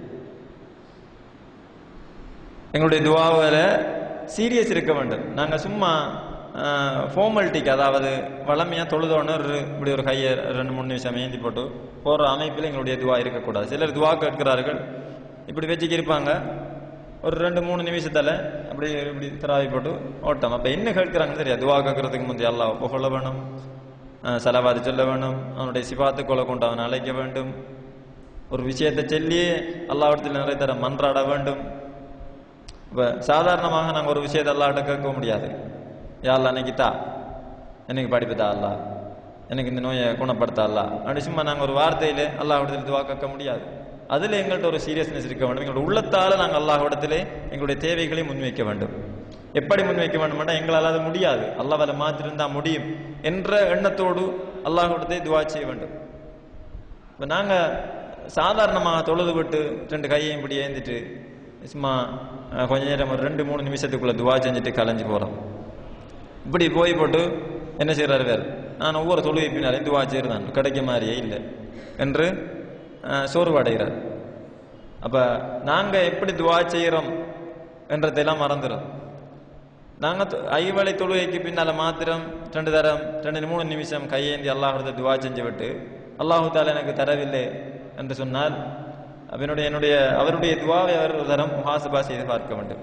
எங்களுடைய துவாவில் சீரியஸ் இருக்க வேண்டும் நாங்க சும்மா ஃபார்மாலிட்டிக்கு அதாவது வளமையா தொழுதோன்னு ஒரு இப்படி ஒரு கையை ரெண்டு மூணு நிமிஷம் ஏந்தி போட்டு போற அமைப்பில் எங்களுடைய துவா இருக்கக்கூடாது சிலர் துவா கேட்கிறார்கள் இப்படி வச்சுக்கு இருப்பாங்க ஒரு ரெண்டு மூணு நிமிஷத்துல அப்படி இப்படி திராவி போட்டு ஓட்டம் அப்ப என்ன கேட்கிறாங்கன்னு தெரியாது துவா கேட்கறதுக்கு முந்தைய அல்லாஹ் புகழ வேணும் அஹ் சலவாதி சொல்ல வேணும் அவனுடைய சிபாத்து கொலை கொண்டு அவனை அழைக்க வேண்டும் ஒரு விஷயத்தை சொல்லி அல்லாவிடத்தில் நிறைய தர மன்றாட வேண்டும் இப்ப சாதாரணமாக நாங்க ஒரு விஷயத்தை அல்லாஹ்ட்ட கேட்க முடியாது யா அல்லாஹ் எனக்கு தா எனக்கு படிப்பு தா அல்லாஹ் எனக்கு இந்த நோயை குணப்படுத்த அல்லாஹ் அப்படி சும்மா நாங்க ஒரு வார்த்தையில அல்லாஹ்விடத்தில் துவா கேட்க முடியாது அதுல எங்கள்கிட்ட ஒரு சீரியஸ்னஸ் இருக்க வேண்டும் எங்களோட உள்ளத்தால நாங்க அல்லாஹ்விடத்திலே எங்களுடைய தேவைகளை முன்வைக்க வேண்டும் எப்படி முன்வைக்க வேண்டும்னா எங்களால் அது முடியாது அல்லாஹ்வால மாத்திருந்தா முடியும் என்ற எண்ணத்தோடு அல்லாஹ்விடத்தை துவா செய்ய வேண்டும் இப்போ நாங்க சாதாரணமாக தொழுது விட்டு ரெண்டு கையையும் இப்படி ஏந்திட்டு சும்மா அஹ், கொஞ்ச நேரம் ஒரு ரெண்டு மூணு நிமிஷத்துக்குள்ள துவா செஞ்சுட்டு கலைஞ்சு போறோம் இப்படி போய் போட்டு என்ன செய்யறாரு வேறு நான் ஒவ்வொரு தொழுகை பின்னாலையும் துவா செய்யறதான் கிடைக்க மாதிரியே இல்லை என்று அஹ், சோர்வடைகிறார் அப்ப நாங்க எப்படி துவா செய்யறோம் என்றதெல்லாம் மறந்துடும் நாங்க தொ- ஐவளை தொழுகைக்கு பின்னால மாத்திரம் ரெண்டு தரம் ரெண்டு மூணு நிமிஷம் கையேந்தி அல்லாஹ்விடத்தை துவா செஞ்சு விட்டு அல்லாஹு தாலா எனக்கு தரவில்லை என்று சொன்னால் அவனுடைய என்னுடைய அவருடைய துவாவை அவர் ஒரு தரம் முஹாசபா செய்து பார்க்க வேண்டும்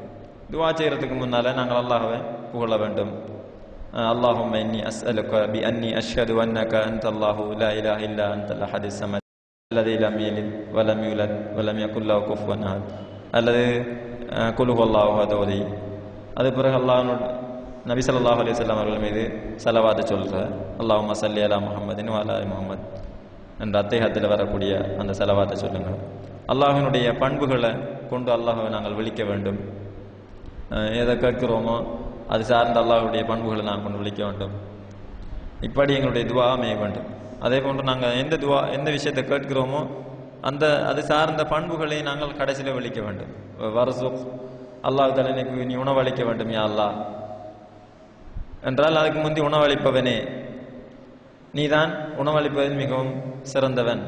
துவா செய்யறதுக்கு முன்னால நாங்கள் அல்லாஹ்வை புகழ வேண்டும் اللهم إني أسألك بأني أشهد أنك أنت الله لا إله إلا أنت الأحد الصمد الذي لم يلد ولم يولد ولم يكن له كفوا أحد அல்லது குலு அல்லாஹ் அதோதி அது பிறகு அல்லாஹ் நபி ஸல்லல்லாஹு அலைஹி வஸல்லம் அவர்கள் மீது சலவாத சொல்ற அல்லாஹும்ம சல்லி அலா முஹம்மதின் வ அலா அலி முஹம்மத் என்ற அத்தேகத்தில் வரக்கூடிய அந்த செலவாத்தை சொல்லுங்க அல்லாஹினுடைய பண்புகளை கொண்டு அல்லாஹ்வை நாங்கள் விழிக்க வேண்டும் அஹ் எதை கேட்கிறோமோ அது சார்ந்த அல்லாஹ்வுடைய பண்புகளை நாங்கள் கொண்டு விழிக்க வேண்டும் இப்படி எங்களுடைய துவா அமைய வேண்டும் அதே போன்று நாங்கள் எந்த துவா எந்த விஷயத்தை கேட்கிறோமோ அந்த அது சார்ந்த பண்புகளை நாங்கள் கடைசியில் விழிக்க வேண்டும் வரசு அல்லாஹ் தலைனுக்கு நீ உணவளிக்க வேண்டும் யா அல்லாஹ் என்றால் அதுக்கு முந்தி உணவளிப்பவனே நீதான் உணவளிப்பதில் மிகவும் சிறந்தவன்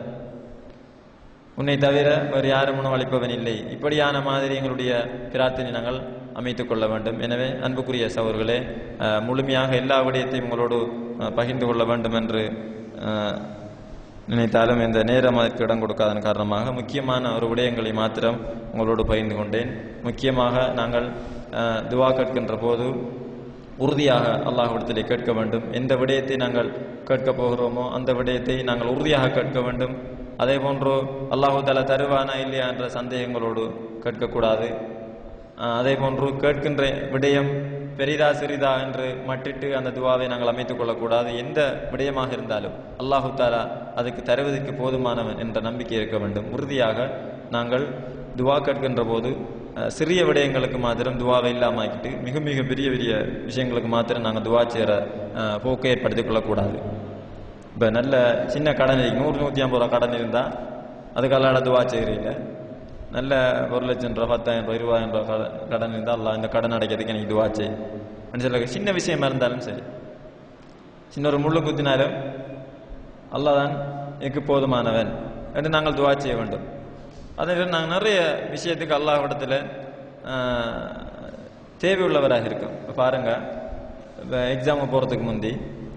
உன்னை தவிர வேறு யாரும் உணவளிப்பவன் இல்லை இப்படியான மாதிரி எங்களுடைய பிரார்த்தனை நாங்கள் அமைத்துக் கொள்ள வேண்டும் எனவே அன்புக்குரிய சகோதரர்களே அஹ், முழுமையாக எல்லா விடயத்தையும் உங்களோடு அஹ், பகிர்ந்து கொள்ள வேண்டும் என்று அஹ், நினைத்தாலும் இந்த நேரம் அதற்கு இடம் கொடுக்காதன் காரணமாக முக்கியமான ஒரு விடயங்களை மாத்திரம் உங்களோடு பகிர்ந்து கொண்டேன் முக்கியமாக நாங்கள் அஹ், துவா கேட்கின்ற போது உறுதியாக அல்லாஹ்விடத்திலே கேட்க வேண்டும் எந்த விடயத்தை நாங்கள் கேட்க போகிறோமோ அந்த விடயத்தை நாங்கள் உறுதியாக கேட்க வேண்டும் அதே போன்று அல்லாஹு தஆலா தருவானா இல்லையா என்ற சந்தேகங்களோடு கேட்கக்கூடாது அஹ் அதே போன்று கேட்கின்ற விடயம் பெரிதா சிறிதா என்று மட்டிட்டு அந்த துவாவை நாங்கள் அமைத்துக் கொள்ளக்கூடாது எந்த விடயமாக இருந்தாலும் அல்லாஹு தாலா அதுக்கு தருவதற்கு போதுமானவன் என்ற நம்பிக்கை இருக்க வேண்டும் உறுதியாக நாங்கள் துவா கேட்கின்ற போது அஹ், சிறிய விடயங்களுக்கு மாத்திரம் துவாவை இல்லாமாக்கிட்டு மிக மிக பெரிய பெரிய விஷயங்களுக்கு மாத்திரம் நாங்கள் துவா செய்கிற அஹ், போக்கை ஏற்படுத்திக் கொள்ளக்கூடாது இப்போ நல்ல சின்ன கடன் இருக்கு நூறு நூற்றி ஐம்பது ரூபா கடன் இருந்தால் அதுக்கெல்லாம் துவா செய்கிறீங்க நல்ல ஒரு லட்சம் ரூபா பத்தாயிரம் ரூபா இருபதாயிரம் ரூபா கடன் கடன் இருந்தால் அல்லா இந்த கடன் அடைக்கிறதுக்கு எனக்கு துவா செய் அப்படின்னு சொல்ல சின்ன விஷயமா இருந்தாலும் சரி சின்ன ஒரு முள்ளு குத்தினாலும் அல்லாஹ் தான் எனக்கு போதுமானவன் என்று நாங்கள் துவா செய்ய வேண்டும் அதே மாதிரி நாங்கள் நிறைய விஷயத்துக்கு அல்லாஹ்விடத்தில் தேவை உள்ளவராக இருக்கோம் இப்போ பாருங்க இப்போ எக்ஸாமுக்கு போகிறதுக்கு முந்தி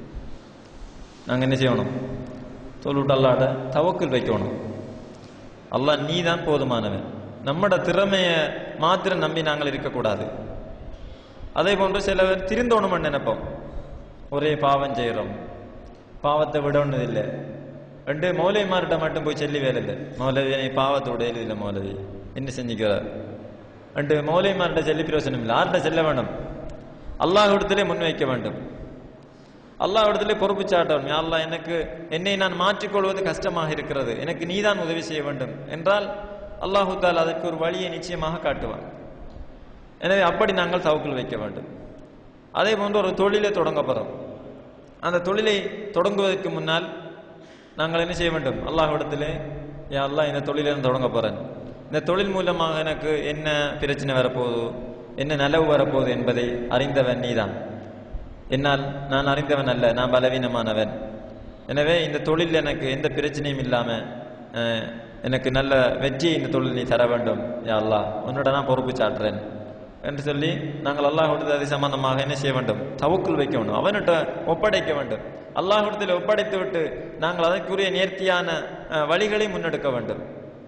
நாங்கள் என்ன செய்யணும் தொழுவிட்டு அல்லாட தவக்குள் வைக்கணும் அல்லாஹ் நீ தான் போதுமானவன் நம்மட திறமையை மாத்திரம் நம்பி நாங்கள் இருக்கக்கூடாது அதே போன்று சிலவர் திருந்தோணும்னு நினைப்போம் ஒரே பாவம் செய்கிறோம் பாவத்தை விடணும் இல்லை ரெண்டு மௌலவிமார்கிட்ட மட்டும் போய் சொல்லி வேலை இல்லை மௌலவி நீ பாவத்தை விடையில இல்லை மௌலவி என்ன செஞ்சுக்கிறார் ரெண்டு மௌலவிமார்கிட்ட சொல்லி பிரயோசனம் இல்லை யார்கிட்ட செல்ல வேண்டும் அல்லாஹ்விடத்திலே முன்வைக்க வேண்டும் அல்லாஹ்விடத்திலே பொறுப்பு சாட்டணும் யா அல்லாஹ் எனக்கு என்னை நான் மாற்றிக்கொள்வது கஷ்டமாக இருக்கிறது எனக்கு நீதான் உதவி செய்ய வேண்டும் என்றால் அல்லாஹு தால் அதற்கு ஒரு வழியை நிச்சயமாக காட்டுவான் எனவே அப்படி நாங்கள் தவக்குள் வைக்க வேண்டும் அதே போன்று ஒரு தொழிலை தொடங்க போகிறோம் அந்த தொழிலை தொடங்குவதற்கு முன்னால் நாங்கள் என்ன செய்ய வேண்டும் அல்லாஹ்விடத்திலே யா அல்லாஹ் இந்த தொழிலை நான் தொடங்க போறேன் இந்த தொழில் மூலமாக எனக்கு என்ன பிரச்சனை வரப்போகுது என்ன நலவு வரப்போகுது என்பதை அறிந்தவன் நீதான் என்னால் நான் அறிந்தவன் அல்ல நான் பலவீனமானவன் எனவே இந்த தொழில் எனக்கு எந்த பிரச்சனையும் இல்லாம அஹ், எனக்கு நல்ல வெற்றியை இந்த தொழில் நீ தர வேண்டும் யா அல்லாஹ் உன்னோட நான் பொறுப்பு சாட்டுறேன் என்று சொல்லி நாங்கள் அல்லாஹ்விடத்தில் அது சம்பந்தமாக என்ன செய்ய வேண்டும் தவக்குள் வைக்க வேண்டும் அவன்கிட்ட ஒப்படைக்க வேண்டும் அல்லாஹ்விடத்தில் ஒப்படைத்து விட்டு நாங்கள் அதற்குரிய நேர்த்தியான அஹ், வழிகளை முன்னெடுக்க வேண்டும்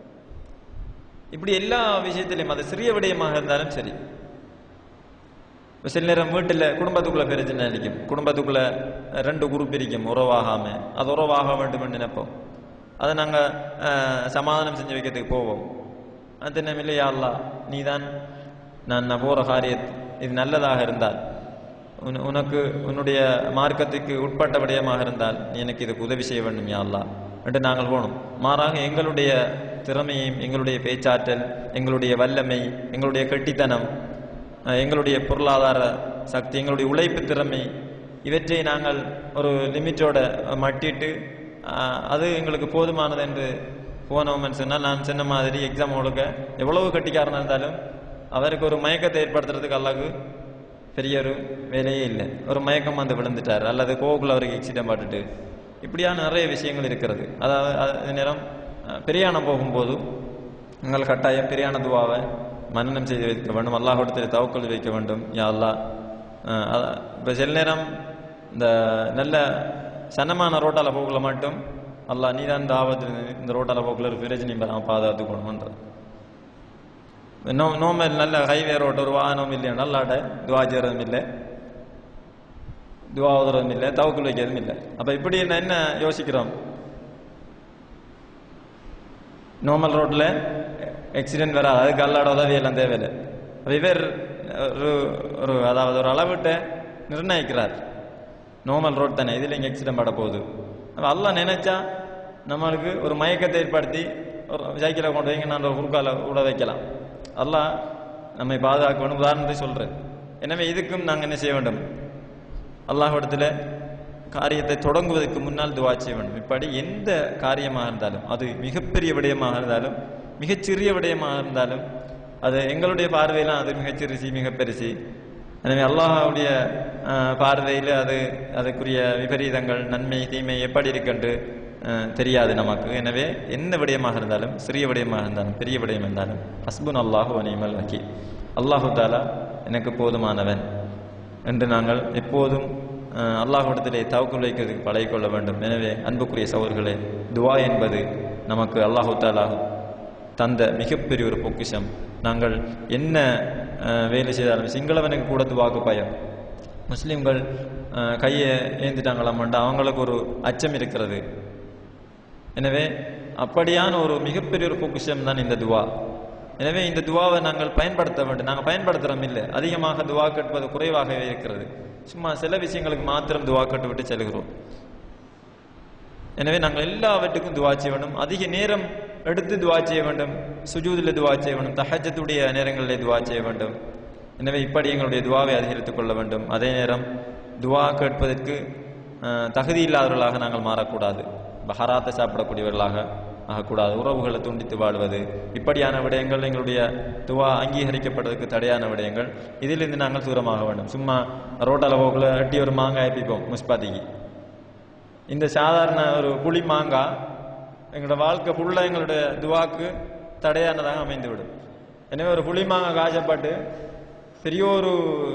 இப்படி எல்லா விஷயத்திலையும் அது சிறிய விடயமாக இருந்தாலும் சரி இப்ப சில நேரம் வீட்டில் குடும்பத்துக்குள்ள பிரச்சனை அடிக்கும் குடும்பத்துக்குள்ள ரெண்டு குரூப் இருக்கும் உறவாகாம அது உறவாக வேண்டும் நினைப்போம் அதை நாங்கள் சமாதானம் செஞ்சு வைக்கிறதுக்கு போவோம் அந்த நேரமில்லை யா அல்லாஹ் நீதான் நான் நான் போகிற காரியத் இது நல்லதாக இருந்தால் உன் உனக்கு உன்னுடைய மார்க்கத்துக்கு உட்பட்ட விடயமாக இருந்தால் நீ எனக்கு இதுக்கு உதவி செய்ய வேண்டும் யா அல்லாஹ் என்று நாங்கள் போனோம் மாறாக எங்களுடைய திறமையும் எங்களுடைய பேச்சாற்றல் எங்களுடைய வல்லமை எங்களுடைய கெட்டித்தனம் அஹ், எங்களுடைய பொருளாதார சக்தி எங்களுடைய உழைப்பு திறமை இவற்றை நாங்கள் ஒரு லிமிட்டோட மட்டிட்டு அஹ், அது எங்களுக்கு போதுமானது என்று போனோம்னு சொன்னால் நான் சொன்ன மாதிரி எக்ஸாம் ஒழுக்க எவ்வளவு கட்டிக்காரனாக இருந்தாலும் அவருக்கு ஒரு மயக்கத்தை ஏற்படுத்துறதுக்கு அல்லாஹ்க்கு பெரிய ஒரு வேலையே இல்லை ஒரு மயக்கம் வந்து விழுந்துட்டார் அல்லது கோகுல அவருக்கு எக்ஸிடென்ட் பட்டுட்டு இப்படியான நிறைய விஷயங்கள் இருக்கிறது அதாவது அது நேரம் அஹ், பிரயாணம் போகும்போது உங்கள் கட்டாயம் பிரியான துவாவை மன்னனம் செய்து வைக்க வேண்டும் அல்லாஹிடத்தில் தவக்கல் வைக்க வேண்டும் யா அல்லாஹ் அஹ் அத- இப்ப சில நேரம் இந்த நல்ல சன்னமான ரோட்டால போகல மட்டும் அல்லாஹ் நீதான் இந்த ஆபத்து இந்த ரோட்டால போகல ஒரு பிரச்சனையும் பெறாம பாதுகாத்துக்கணும்ன்றது நோ നോർമൽ നല്ല ഹൈവേ റോഡ് ഒരു വാഹനവും ഇല്ല അല്ലാടെ ദുവാ ചെയ്യുന്നതുമില്ല துவா ஓதுறதும் இல்லை தவக்குள் வைக்கிறதும் இல்லை அப்ப இப்படி என்ன என்ன யோசிக்கிறோம் நார்மல் ரோட்ல ஆக்சிடென்ட் வராது அதுக்கு அல்லாட உதவி எல்லாம் தேவையில்லை அப்ப இவர் ஒரு ஒரு அதாவது ஒரு அளவிட்ட நிர்ணயிக்கிறார் நார்மல் ரோட் தானே இதுல இங்க ஆக்சிடென்ட் பட போகுது அப்ப அல்லாஹ் நினைச்சா நம்மளுக்கு ஒரு மயக்கத்தை ஏற்படுத்தி ஒரு சைக்கிளை கொண்டு வைங்க நான் ஒரு குறுக்கால விட வைக்கலாம் அல்லாஹ் நம்மை பாதுகாக்கணும் உதாரணத்தை சொல்றேன் எனவே இதுக்கும் நாங்கள் என்ன செய்ய வேண்டும் அல்லாஹ்விடத்தில் காரியத்தை தொடங்குவதற்கு முன்னால் துவா செய்ய வேண்டும் இப்படி எந்த காரியமாக இருந்தாலும் அது மிகப்பெரிய விடயமாக இருந்தாலும் மிகச்சிறிய விடயமாக இருந்தாலும் அது எங்களுடைய பார்வையிலாம் அது மிகச்சிறுசி மிக பெருசி எனவே அல்லாஹ்வுடைய அஹ், பார்வையில் அது அதுக்குரிய விபரீதங்கள் நன்மை தீமை எப்படி இருக்குன்று அஹ், தெரியாது நமக்கு எனவே எந்த விடயமாக இருந்தாலும் சிறிய விடயமாக இருந்தாலும் பெரிய விடயம் இருந்தாலும் ஹஸ்புன் அல்லாஹு வனிமல் வக்கி அல்லாஹு தாலா எனக்கு போதுமானவன் என்று நாங்கள் எப்போதும் அஹ், அல்லாஹ்விடத்திலே தவக்குள் வைக்கிறதுக்கு பழகிக்கொள்ள வேண்டும் எனவே அன்புக்குரிய சகோதரர்களே துவா என்பது நமக்கு அல்லாஹு தாலா தந்த மிகப்பெரிய ஒரு பொக்கிஷம் நாங்கள் என்ன அஹ், வேலை செய்தாலும் சிங்களவனுக்கு கூட துவாக்கு பயம் முஸ்லிம்கள் அஹ், கையை ஏந்திட்டாங்களாமண்டா அவங்களுக்கு ஒரு அச்சம் இருக்கிறது எனவே அப்படியான ஒரு மிகப்பெரிய ஒரு பொக்கிஷம் தான் இந்த துவா எனவே இந்த துவாவை நாங்கள் பயன்படுத்த வேண்டும் நாங்கள் பயன்படுத்துறோம் இல்லை அதிகமாக துவா கேட்பது குறைவாகவே இருக்கிறது சும்மா சில விஷயங்களுக்கு மாத்திரம் துவா கேட்டு விட்டு செல்கிறோம் எனவே நாங்கள் எல்லாவற்றுக்கும் துவா செய்ய வேண்டும் அதிக நேரம் எடுத்து துவா செய்ய வேண்டும் சுஜூதில் துவா செய்ய வேண்டும் தஹஜத்துடைய நேரங்களிலே துவா செய்ய வேண்டும் எனவே இப்படி எங்களுடைய துவாவை அதிகரித்துக் கொள்ள வேண்டும் அதே நேரம் துவா கேட்பதற்கு அஹ், தகுதி இல்லாதவர்களாக நாங்கள் மாறக்கூடாது பஹராத்தை சாப்பிடக்கூடியவர்களாக ஆகக்கூடாது உறவுகளை துண்டித்து வாழ்வது இப்படியான விடயங்கள் எங்களுடைய துவா அங்கீகரிக்கப்படுவதற்கு தடையான விடயங்கள் இதிலிருந்து நாங்கள் தூரமாக வேண்டும் சும்மா ரோட்டால போக்குல எட்டி ஒரு மாங்காய் பிப்போம் முஸ்பாத்திக்கு இந்த சாதாரண ஒரு புளி மாங்காய் எங்களோட வாழ்க்கை ஃபுல்லாக எங்களுடைய துவாக்கு தடையானதாக அமைந்து விடும் எனவே ஒரு புளி மாங்காய் காய்ச்சப்பட்டு பெரிய ஒரு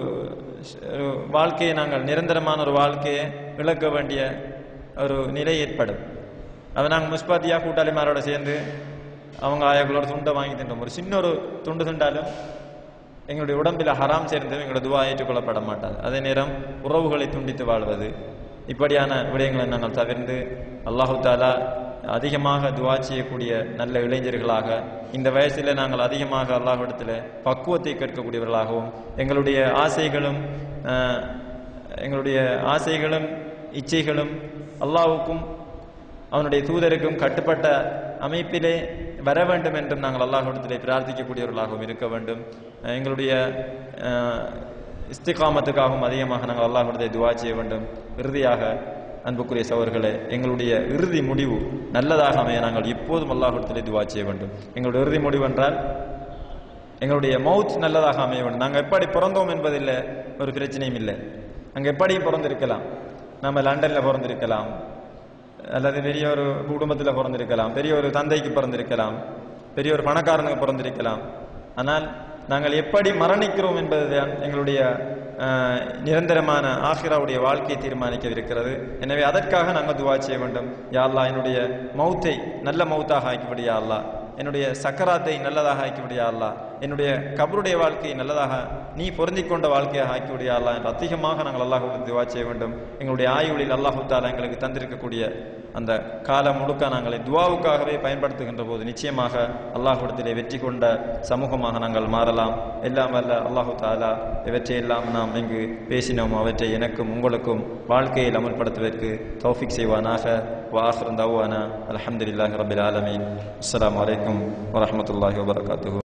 ஷ்- ஒரு வாழ்க்கையை நாங்கள் நிரந்தரமான ஒரு வாழ்க்கையை இழக்க வேண்டிய ஒரு நிலை ஏற்படும் அதை நாங்கள் முஸ்பாத்தியா கூட்டாளிமாரோட சேர்ந்து அவங்க ஆயாக்களோட துண்டை வாங்கி தின்றோம் ஒரு சின்ன ஒரு துண்டு திண்டாலும் எங்களுடைய உடம்பில் ஹராம் சேர்ந்து எங்களுடைய துவா ஏற்றுக்கொள்ளப்பட மாட்டாது அதே நேரம் உறவுகளை துண்டித்து வாழ்வது இப்படியான விடயங்களை நாங்கள் தவிர்ந்து அல்லாஹு தாலா அதிகமாக துவா செய்யக்கூடிய நல்ல இளைஞர்களாக இந்த வயசில் நாங்கள் அதிகமாக அல்லாஹ்விடத்தில் பக்குவத்தை கேட்கக்கூடியவர்களாகவும் எங்களுடைய ஆசைகளும் ஆஹ், எங்களுடைய ஆசைகளும் இச்சைகளும் அல்லாஹ்வுக்கும் அவனுடைய தூதருக்கும் கட்டுப்பட்ட அமைப்பிலே வர வேண்டும் என்றும் நாங்கள் அல்லாஹ்விடத்திலே பிரார்த்திக்கக்கூடியவர்களாகவும் இருக்க வேண்டும் அஹ் எங்களுடைய அஹ், இஸ்திகாமத்துக்காகவும் அதிகமாக நாங்கள் அல்லாஹ்விடத்தை துவா செய்ய வேண்டும் இறுதியாக அன்புக்குரிய சவர்களே எங்களுடைய இறுதி முடிவு நல்லதாக அமைய நாங்கள் எப்போதும் அல்லாஹ்விடத்திலே துவா செய்ய வேண்டும் எங்களுடைய இறுதி முடிவு என்றால் எங்களுடைய மவுத் நல்லதாக அமைய வேண்டும் நாங்கள் எப்படி பிறந்தோம் என்பதில் ஒரு பிரச்சனையும் இல்லை அங்கே எப்படியும் பிறந்திருக்கலாம் நம்ம லண்டன்ல பிறந்திருக்கலாம் அல்லது பெரிய ஒரு குடும்பத்தில் பிறந்திருக்கலாம் பெரிய ஒரு தந்தைக்கு பிறந்திருக்கலாம் பெரிய ஒரு பணக்காரனுக்கு பிறந்திருக்கலாம் ஆனால் நாங்கள் எப்படி மரணிக்கிறோம் என்பதுதான் எங்களுடைய ஆஹ், நிரந்தரமான ஆஹிராவுடைய வாழ்க்கையை தீர்மானிக்க இருக்கிறது எனவே அதற்காக நாங்கள் துவா செய்ய வேண்டும் யா அல்லாஹ் என்னுடைய மௌத்தை நல்ல மௌத்தாக ஆக்கிவிடு யா அல்லாஹ் என்னுடைய சக்கராத்தை நல்லதாக ஆக்கிவிடு யா அல்லாஹ் என்னுடைய கபருடைய வாழ்க்கையை நல்லதாக நீ பொருந்திக் கொண்ட வாழ்க்கையாக ஆக்கிவிடு யா அல்லாஹ் என்று அதிகமாக நாங்கள் அல்லாஹ் துவா செய்ய வேண்டும் எங்களுடைய ஆயுளில் அல்லாஹு தாலா எங்களுக்கு தந்திருக்கக்கூடிய அந்த காலம் முழுக்க நாங்களை துவாவுக்காகவே பயன்படுத்துகின்ற போது நிச்சயமாக அல்லாஹ்விடத்திலே வெற்றி கொண்ட சமூகமாக நாங்கள் மாறலாம் எல்லாம் வல்ல அல்லாஹு தாலா இவற்றையெல்லாம் நாம் இங்கு பேசினோம் அவற்றை எனக்கும் உங்களுக்கும் வாழ்க்கையில் அமல்படுத்துவதற்கு தௌஃபிக் செய்வானாக வாஹர் தவானா அல்ஹம்துலில்லாஹி ரபில் ஆலமீன் அஸ்ஸலாமு அலைக்கும் வரஹ்மத்துல்லாஹி வபரகாத்துஹு